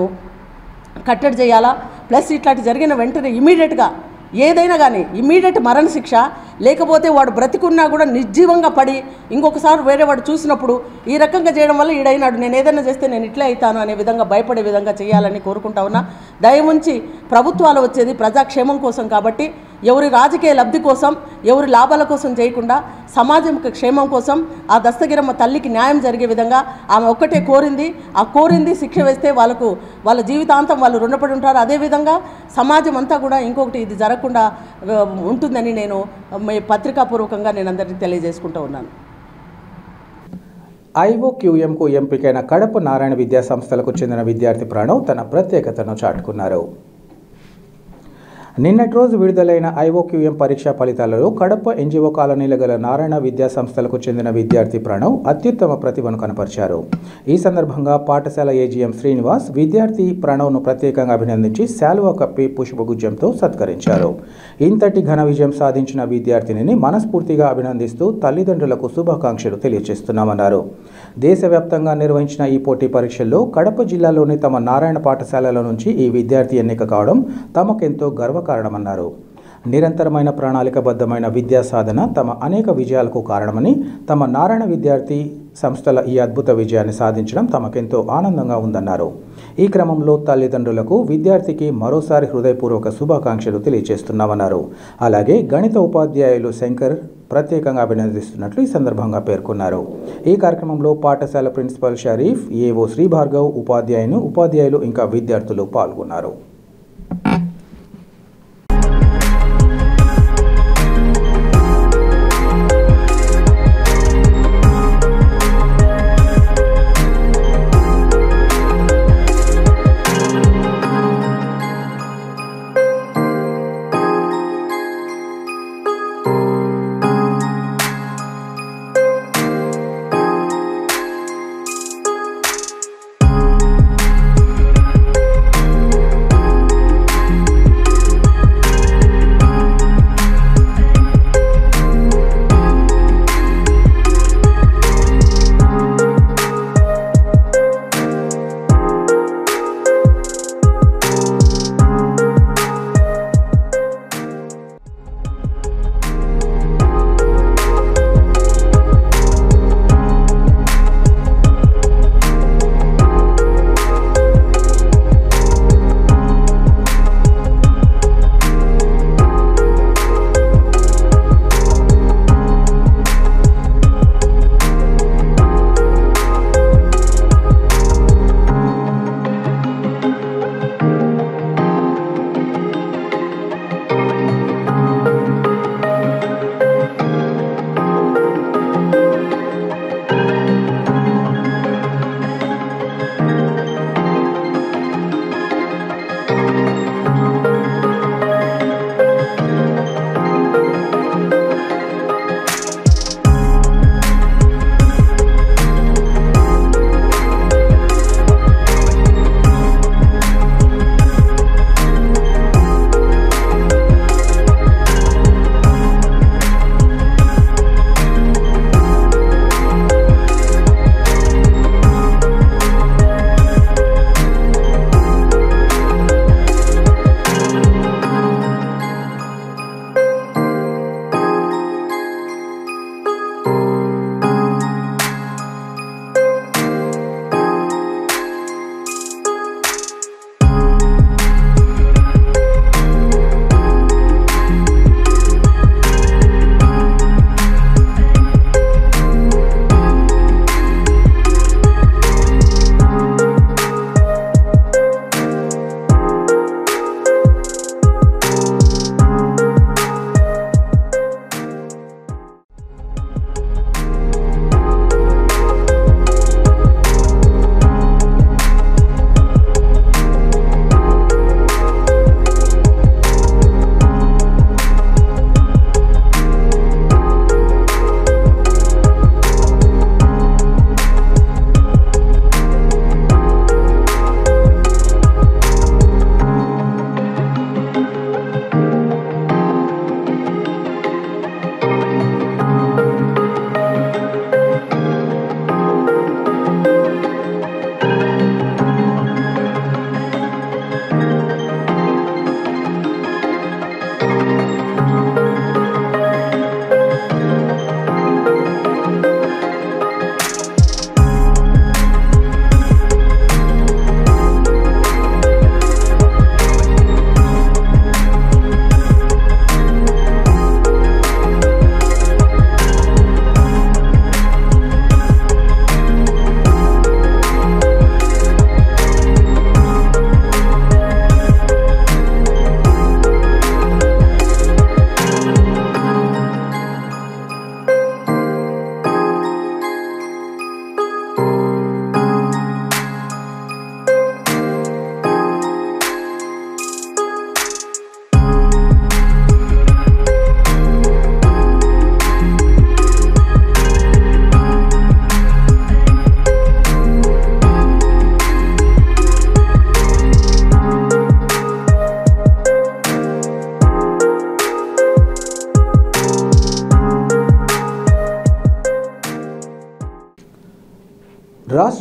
కట్టడి చేయాలా ప్లస్ ఇట్లాంటి జరిగిన వెంటనే ఇమీడియట్గా ఏదైనా కానీ ఇమీడియట్ మరణ శిక్ష లేకపోతే వాడు బ్రతికున్నా కూడా నిర్జీవంగా పడి ఇంకొకసారి వేరే వాడు చూసినప్పుడు ఈ రకంగా చేయడం వల్ల ఈడైనాడు నేను ఏదైనా చేస్తే నేను ఇట్లే అవుతాను అనే విధంగా భయపడే విధంగా చేయాలని కోరుకుంటా ఉన్నా దయముంచి ప్రభుత్వాలు వచ్చేది ప్రజాక్షేమం కోసం కాబట్టి ఎవరి రాజకీయ లబ్ధి కోసం ఎవరి లాభాల కోసం చేయకుండా సమాజం క్షేమం కోసం ఆ దస్తగిరమ్మ తల్లికి న్యాయం జరిగే విధంగా ఆమె ఒక్కటే కోరింది ఆ కోరింది శిక్ష వేస్తే వాళ్ళకు వాళ్ళ జీవితాంతం వాళ్ళు రుణపడి ఉంటారు అదేవిధంగా సమాజం అంతా కూడా ఇంకొకటి ఇది జరగకుండా ఆ, ఉంటుందని నేను మీ పత్రికాపూర్వకంగా నేను అందరికీ తెలియజేసుకుంటూ ఉన్నాను ఐఓక్యూఎంకు ఎంపికైన కడప నారాయణ విద్యా సంస్థలకు చెందిన విద్యార్థి ప్రణవ్ తన ప్రత్యేకతను చాటుకున్నారు నిన్నటి రోజు విడుదలైన ఐఓక్యూఎం పరీక్షా ఫలితాలలో కడప ఎన్జిఓ కాలనీలో గల నారాయణ విద్యా సంస్థలకు చెందిన విద్యార్థి ప్రణవ్ అత్యుత్తమ ప్రతిభను కనపరిచారు ఈ సందర్భంగా పాఠశాల ఏజీఎం శ్రీనివాస్ విద్యార్థి ప్రణవ్ను ప్రత్యేకంగా అభినందించి శాలువా కప్పి పుష్పగుజ్జంతో సత్కరించారు ఇంతటి ఘన విజయం సాధించిన విద్యార్థినిని మనస్ఫూర్తిగా అభినందిస్తూ తల్లిదండ్రులకు శుభాకాంక్షలు తెలియజేస్తున్నామన్నారు దేశవ్యాప్తంగా నిర్వహించిన ఈ పోటీ పరీక్షల్లో కడప జిల్లాలోని తమ నారాయణ పాఠశాలల నుంచి ఈ విద్యార్థి ఎన్నిక కావడం తమకెంతో గర్వకారణమన్నారు నిరంతరమైన ప్రణాళికబద్ధమైన విద్యా సాధన తమ అనేక విజయాలకు కారణమని తమ నారాయణ విద్యార్థి సంస్థల ఈ అద్భుత విజయాన్ని సాధించడం తమకెంతో ఆనందంగా ఉందన్నారు ఈ క్రమంలో తల్లిదండ్రులకు విద్యార్థికి మరోసారి హృదయపూర్వక శుభాకాంక్షలు తెలియజేస్తున్నామన్నారు అలాగే గణిత ఉపాధ్యాయులు శంకర్ ప్రత్యేకంగా అభినందిస్తున్నట్లు ఈ సందర్భంగా పేర్కొన్నారు ఈ కార్యక్రమంలో పాఠశాల ప్రిన్సిపల్ షరీఫ్ ఏఓ శ్రీ భార్గవ్ ఉపాధ్యాయులు ఉపాధ్యాయులు ఇంకా విద్యార్థులు పాల్గొన్నారు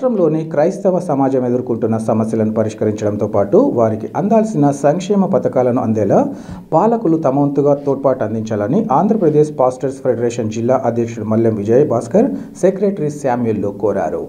రాష్ట్రంలోని క్రైస్తవ సమాజం ఎదుర్కొంటున్న సమస్యలను పరిష్కరించడంతో పాటు వారికి అందాల్సిన సంక్షేమ పథకాలను అందేలా పాలకులు తమ వంతుగా తోడ్పాటు అందించాలని ఆంధ్రప్రదేశ్ పాస్టర్స్ ఫెడరేషన్ జిల్లా అధ్యక్షుడు మల్లెం విజయ్ భాస్కర్ సెక్రటరీ శామ్యుల్లో కోరారు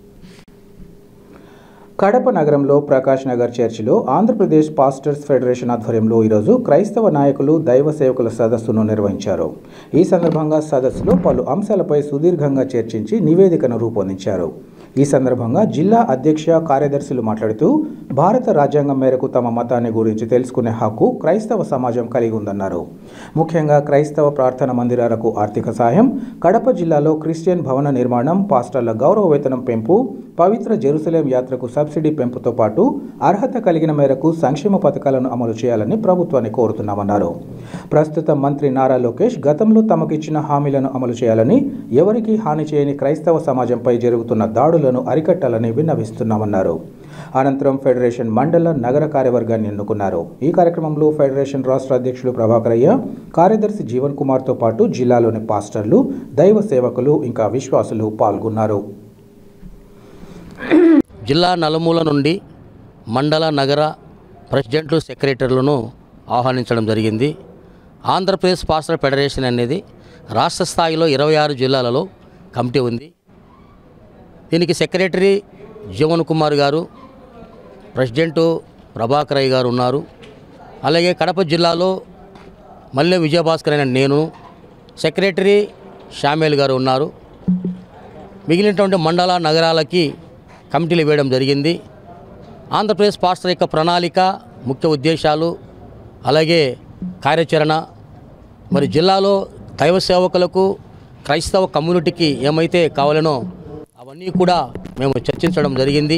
కడప నగరంలో ప్రకాష్ నగర్ చర్చిలో ఆంధ్రప్రదేశ్ పాస్టర్స్ ఫెడరేషన్ ఆధ్వర్యంలో ఈరోజు క్రైస్తవ నాయకులు దైవ సేవకుల సదస్సును నిర్వహించారు ఈ సందర్భంగా సదస్సులో పలు అంశాలపై సుదీర్ఘంగా చర్చించి నివేదికను రూపొందించారు ఈ సందర్భంగా జిల్లా అధ్యక్ష కార్యదర్శులు మాట్లాడుతూ భారత రాజ్యాంగం మేరకు తమ మతాన్ని గురించి తెలుసుకునే హక్కు క్రైస్తవ సమాజం కలిగి ఉందన్నారు ముఖ్యంగా క్రైస్తవ ప్రార్థన మందిరాలకు ఆర్థిక సాయం కడప జిల్లాలో క్రిస్టియన్ భవన నిర్మాణం పాస్టర్ల గౌరవ వేతనం పెంపు పవిత్ర జెరూసలేం యాత్రకు సబ్సిడీ పెంపుతో పాటు అర్హత కలిగిన మేరకు సంక్షేమ పథకాలను అమలు చేయాలని ప్రభుత్వాన్ని కోరుతున్నామన్నారు ప్రస్తుత మంత్రి నారా లోకేష్ గతంలో తమకిచ్చిన హామీలను అమలు చేయాలని ఎవరికీ హాని చేయని క్రైస్తవ సమాజంపై జరుగుతున్న దాడులను అరికట్టాలని విన్నవిస్తున్నామన్నారు అనంతరం ఫెడరేషన్ మండల నగర కార్యవర్గాన్ని ఎన్నుకున్నారు ఈ కార్యక్రమంలో ఫెడరేషన్ రాష్ట్ర అధ్యక్షులు ప్రభాకరయ్య కార్యదర్శి జీవన్ కుమార్తో పాటు జిల్లాలోని పాస్టర్లు దైవ సేవకులు ఇంకా విశ్వాసులు పాల్గొన్నారు జిల్లా నలుమూల నుండి మండల నగర ప్రెసిడెంట్లు సెక్రటరీలను ఆహ్వానించడం జరిగింది ఆంధ్రప్రదేశ్ పాస్టర్ ఫెడరేషన్ అనేది రాష్ట్ర స్థాయిలో ఇరవై ఆరు జిల్లాలలో కమిటీ ఉంది దీనికి సెక్రటరీ జీవన్ కుమార్ గారు ప్రెసిడెంటు ప్రభాకరయ్య గారు ఉన్నారు అలాగే కడప జిల్లాలో మల్లె విజయభాస్కర్ అయిన నేను సెక్రటరీ షామేల్ గారు ఉన్నారు మిగిలినటువంటి మండల నగరాలకి కమిటీలు వేయడం జరిగింది ఆంధ్రప్రదేశ్ పాస్టర్ యొక్క ప్రణాళిక ముఖ్య ఉద్దేశాలు అలాగే కార్యాచరణ మరి జిల్లాలో దైవ సేవకులకు క్రైస్తవ కమ్యూనిటీకి ఏమైతే కావాలనో అవన్నీ కూడా మేము చర్చించడం జరిగింది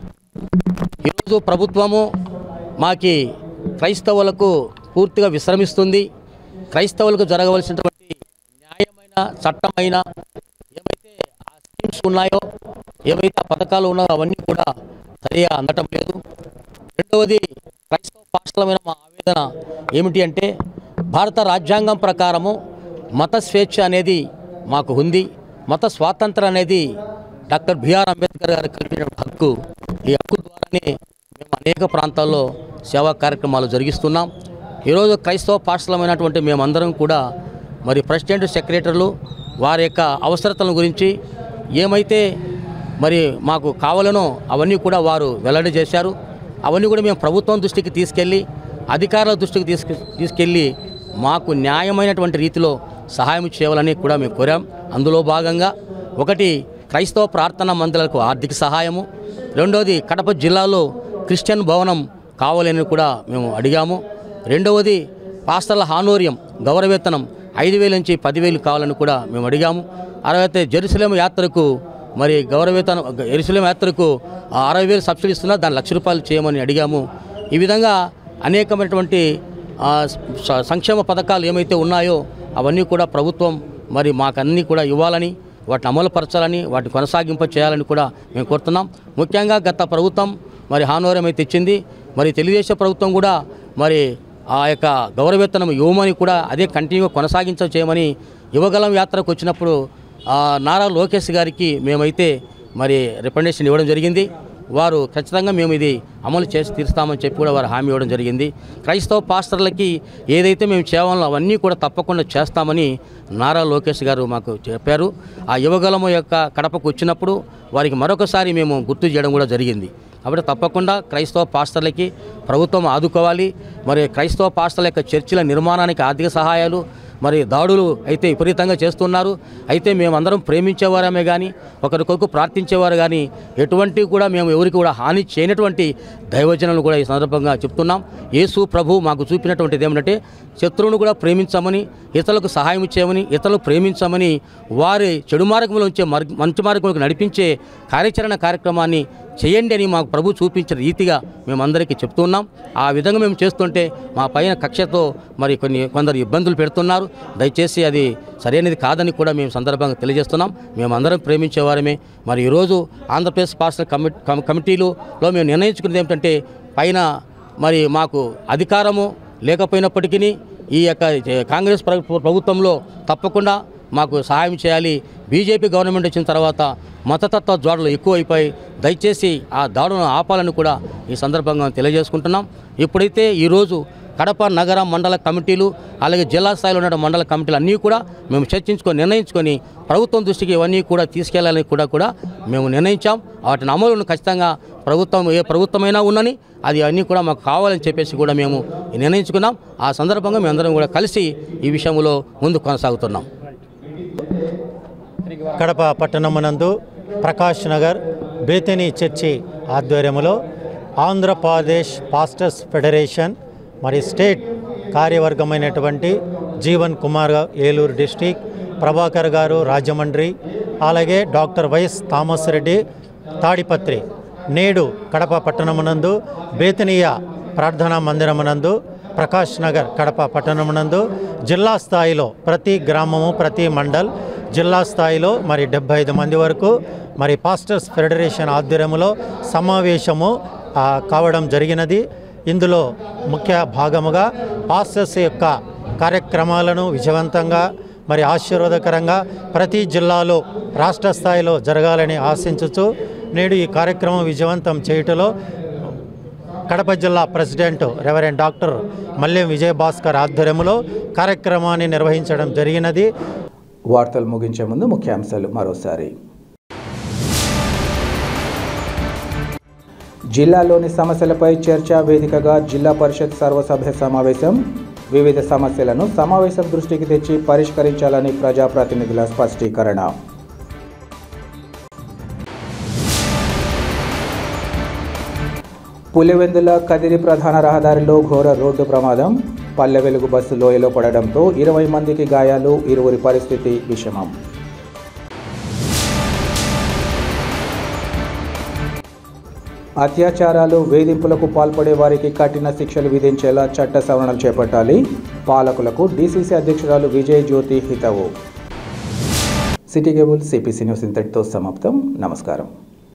ఈరోజు ప్రభుత్వము మాకి క్రైస్తవులకు పూర్తిగా విశ్రమిస్తుంది క్రైస్తవులకు జరగవలసినటువంటి న్యాయమైన చట్టమైన ఏమైతే ఆ స్కీమ్స్ ఉన్నాయో ఏవైతే ఆ పథకాలు ఉన్నాయో అవన్నీ కూడా సరిగా అందటం లేదు రెండవది క్రైస్తవ పాస్టలమైన మా ఆవేదన ఏమిటి అంటే భారత రాజ్యాంగం ప్రకారము మత స్వేచ్ఛ అనేది మాకు ఉంది మత స్వాతంత్రం అనేది డాక్టర్ బిఆర్ అంబేద్కర్ గారు కల్పించిన హక్కు ఈ హక్కు ద్వారానే మేము అనేక ప్రాంతాల్లో సేవా కార్యక్రమాలు జరిగిస్తున్నాం ఈరోజు క్రైస్తవ పాఠశాలమైనటువంటి మేమందరం కూడా మరి ప్రెసిడెంట్ సెక్రటరీలు వారి యొక్క అవసరతల గురించి ఏమైతే మరి మాకు కావాలనో అవన్నీ కూడా వారు వెల్లడి చేశారు అవన్నీ కూడా మేము ప్రభుత్వం దృష్టికి తీసుకెళ్ళి అధికారుల దృష్టికి తీసుకు తీసుకెళ్ళి మాకు న్యాయమైనటువంటి రీతిలో సహాయం చేయాలని కూడా మేము కోరాం అందులో భాగంగా ఒకటి క్రైస్తవ ప్రార్థనా మందిరాలకు ఆర్థిక సహాయము రెండవది కడప జిల్లాలో క్రిస్టియన్ భవనం కావాలని కూడా మేము అడిగాము రెండవది పాస్టర్ల హానోరియం గౌరవేతనం ఐదు వేల నుంచి పదివేలు కావాలని కూడా మేము అడిగాము అరవై జెరూసలేం యాత్రకు మరి గౌరవేతనం ఎరుసలేం యాత్రకు ఆ అరవై వేలు సబ్సిడీ ఇస్తున్నా దాన్ని లక్ష రూపాయలు చేయమని అడిగాము ఈ విధంగా అనేకమైనటువంటి ఆ, స- సంక్షేమ పథకాలు ఏమైతే ఉన్నాయో అవన్నీ కూడా ప్రభుత్వం మరి మాకన్నీ కూడా ఇవ్వాలని వాటిని అమలుపరచాలని వాటిని కొనసాగింప చేయాలని కూడా మేము కోరుతున్నాం ముఖ్యంగా గత ప్రభుత్వం మరి హానోరం అయితే ఇచ్చింది మరి తెలుగుదేశం ప్రభుత్వం కూడా మరి ఆ యొక్క గౌరవేతనం ఇవ్వమని కూడా అదే కంటిన్యూగా కొనసాగించ చేయమని యువగలం యాత్రకు వచ్చినప్పుడు ఆ, నారా లోకేష్ గారికి మేమైతే మరి రికమెండేషన్ ఇవ్వడం జరిగింది వారు ఖచ్చితంగా మేము ఇది అమలు చేసి తీరుస్తామని చెప్పి కూడా వారు హామీ ఇవ్వడం జరిగింది క్రైస్తవ పాస్టర్లకి ఏదైతే మేము చేయాలో అవన్నీ కూడా తప్పకుండా చేస్తామని నారా లోకేష్ గారు మాకు చెప్పారు ఆ యువగలము యొక్క కడపకు వచ్చినప్పుడు వారికి మరొకసారి మేము గుర్తు చేయడం కూడా జరిగింది కాబట్టి తప్పకుండా క్రైస్తవ పాస్టర్లకి ప్రభుత్వం ఆదుకోవాలి మరి క్రైస్తవ పాస్టర్ల యొక్క చర్చిల నిర్మాణానికి ఆర్థిక సహాయాలు మరి దాడులు అయితే విపరీతంగా చేస్తున్నారు అయితే మేమందరం ప్రేమించేవారమే కానీ ఒకరికొరకు ప్రార్థించేవారు కానీ ఎటువంటి కూడా మేము ఎవరికి కూడా హాని చేయనటువంటి దైవజనులు కూడా ఈ సందర్భంగా చెప్తున్నాం యేసు ప్రభు మాకు చూపినటువంటిది ఏమంటే శత్రువును కూడా ప్రేమించమని ఇతరులకు సహాయం చేయమని ఇతరులు ప్రేమించమని వారి చెడు మార్గంలో ఉంచే మార్గ మంచి మార్గంలోకి నడిపించే కార్యాచరణ కార్యక్రమాన్ని చేయండి అని మాకు ప్రభు చూపించిన రీతిగా మేమందరికీ చెప్తున్నాం ఆ విధంగా మేము చేస్తుంటే మా పైన కక్షతో మరి కొన్ని కొందరు ఇబ్బందులు పెడుతున్నారు దయచేసి అది సరైనది కాదని కూడా మేము సందర్భంగా తెలియజేస్తున్నాం మేమందరం ప్రేమించేవారమే మరి ఈరోజు ఆంధ్రప్రదేశ్ పాస్టర్ కమిటీ కమిటీలో మేము నిర్ణయించుకున్నది ఏమిటంటే పైన మరి మాకు అధికారము లేకపోయినప్పటికీ ఈ యొక్క కాంగ్రెస్ ప్రభు- ప్రభుత్వంలో తప్పకుండా మాకు సహాయం చేయాలి బీజేపీ గవర్నమెంట్ వచ్చిన తర్వాత మతతత్వ జోడలు ఎక్కువైపోయి దయచేసి ఆ దాడులను ఆపాలని కూడా ఈ సందర్భంగా తెలియజేసుకుంటున్నాం ఎప్పుడైతే ఈరోజు కడప నగర మండల కమిటీలు అలాగే జిల్లా స్థాయిలో ఉన్న మండల కమిటీలు అన్నీ కూడా మేము చర్చించుకొని నిర్ణయించుకొని ప్రభుత్వం దృష్టికి ఇవన్నీ కూడా తీసుకెళ్లాలని కూడా కూడా మేము నిర్ణయించాం వాటిని అమలును ఖచ్చితంగా ప్రభుత్వం ఏ ప్రభుత్వమైనా ఉన్నని అది అన్నీ కూడా మాకు కావాలని చెప్పేసి కూడా మేము నిర్ణయించుకున్నాం ఆ సందర్భంగా మేమందరం కూడా కలిసి ఈ విషయంలో ముందు కొనసాగుతున్నాం కడప పట్టణమునందు ప్రకాష్ నగర్ బేతని చర్చి ఆధ్వర్యంలో ఆంధ్రప్రదేశ్ పాస్టర్స్ ఫెడరేషన్ మరి స్టేట్ కార్యవర్గమైనటువంటి జీవన్ కుమార్ ఏలూరు డిస్టిక్ ప్రభాకర్ గారు రాజమండ్రి అలాగే డాక్టర్ వైఎస్ థామస్ రెడ్డి తాడిపత్రి నేడు కడప పట్టణమునందు బేతనీయ ప్రార్థనా మందిరమునందు ప్రకాష్ నగర్ కడప పట్టణమునందు జిల్లా స్థాయిలో ప్రతి గ్రామము ప్రతి మండల్ జిల్లా స్థాయిలో మరి డెబ్బై ఐదు మంది వరకు మరి పాస్టర్స్ ఫెడరేషన్ ఆధ్వర్యంలో సమావేశము ఆ, కావడం జరిగినది ఇందులో ముఖ్య భాగముగా పాస్టర్స్ యొక్క కార్యక్రమాలను విజయవంతంగా మరి ఆశీర్వాదకరంగా ప్రతి జిల్లాలో రాష్ట్ర స్థాయిలో జరగాలని ఆశించుచు నేడు ఈ కార్యక్రమం విజయవంతం చేయుటలో కడప జిల్లా president reverend doctor Mallem Vijayabhaskar ఆధ్వర్యంలో కార్యక్రమాన్ని నిర్వహించడం జరిగినది వార్తలు ముగించే ముందు ముఖ్యాంశాలు మరోసారి జిల్లాలోని సమస్యలపై చర్చా వేదికగా జిల్లా పరిషత్ సర్వసభ్య సమావేశం వివిధ సమస్యలను సమావేశం దృష్టికి తెచ్చి పరిష్కరించాలని ప్రజాప్రతినిధుల స్పష్టీకరణ పులివెందుల కదిరి ప్రధాన రహదారిలో ఘోర రోడ్డు ప్రమాదం పల్లె వెలుగు బస్సు లోయలో పడడంతో ఇరవై మందికి గాయాలు ఇరువురి పరిస్థితి విషమం అత్యాచారాలు వేధింపులకు పాల్పడే వారికి కఠిన శిక్షలు విధించేలా చట్ట సవరణలు చేపట్టాలి పాలకులకు డీసీసీ అధ్యక్షురాలు విజయ్ జ్యోతి హితవు సిటీ కేబుల్ సిపిసి న్యూస్ ఇంతటితో సమాప్తం నమస్కారం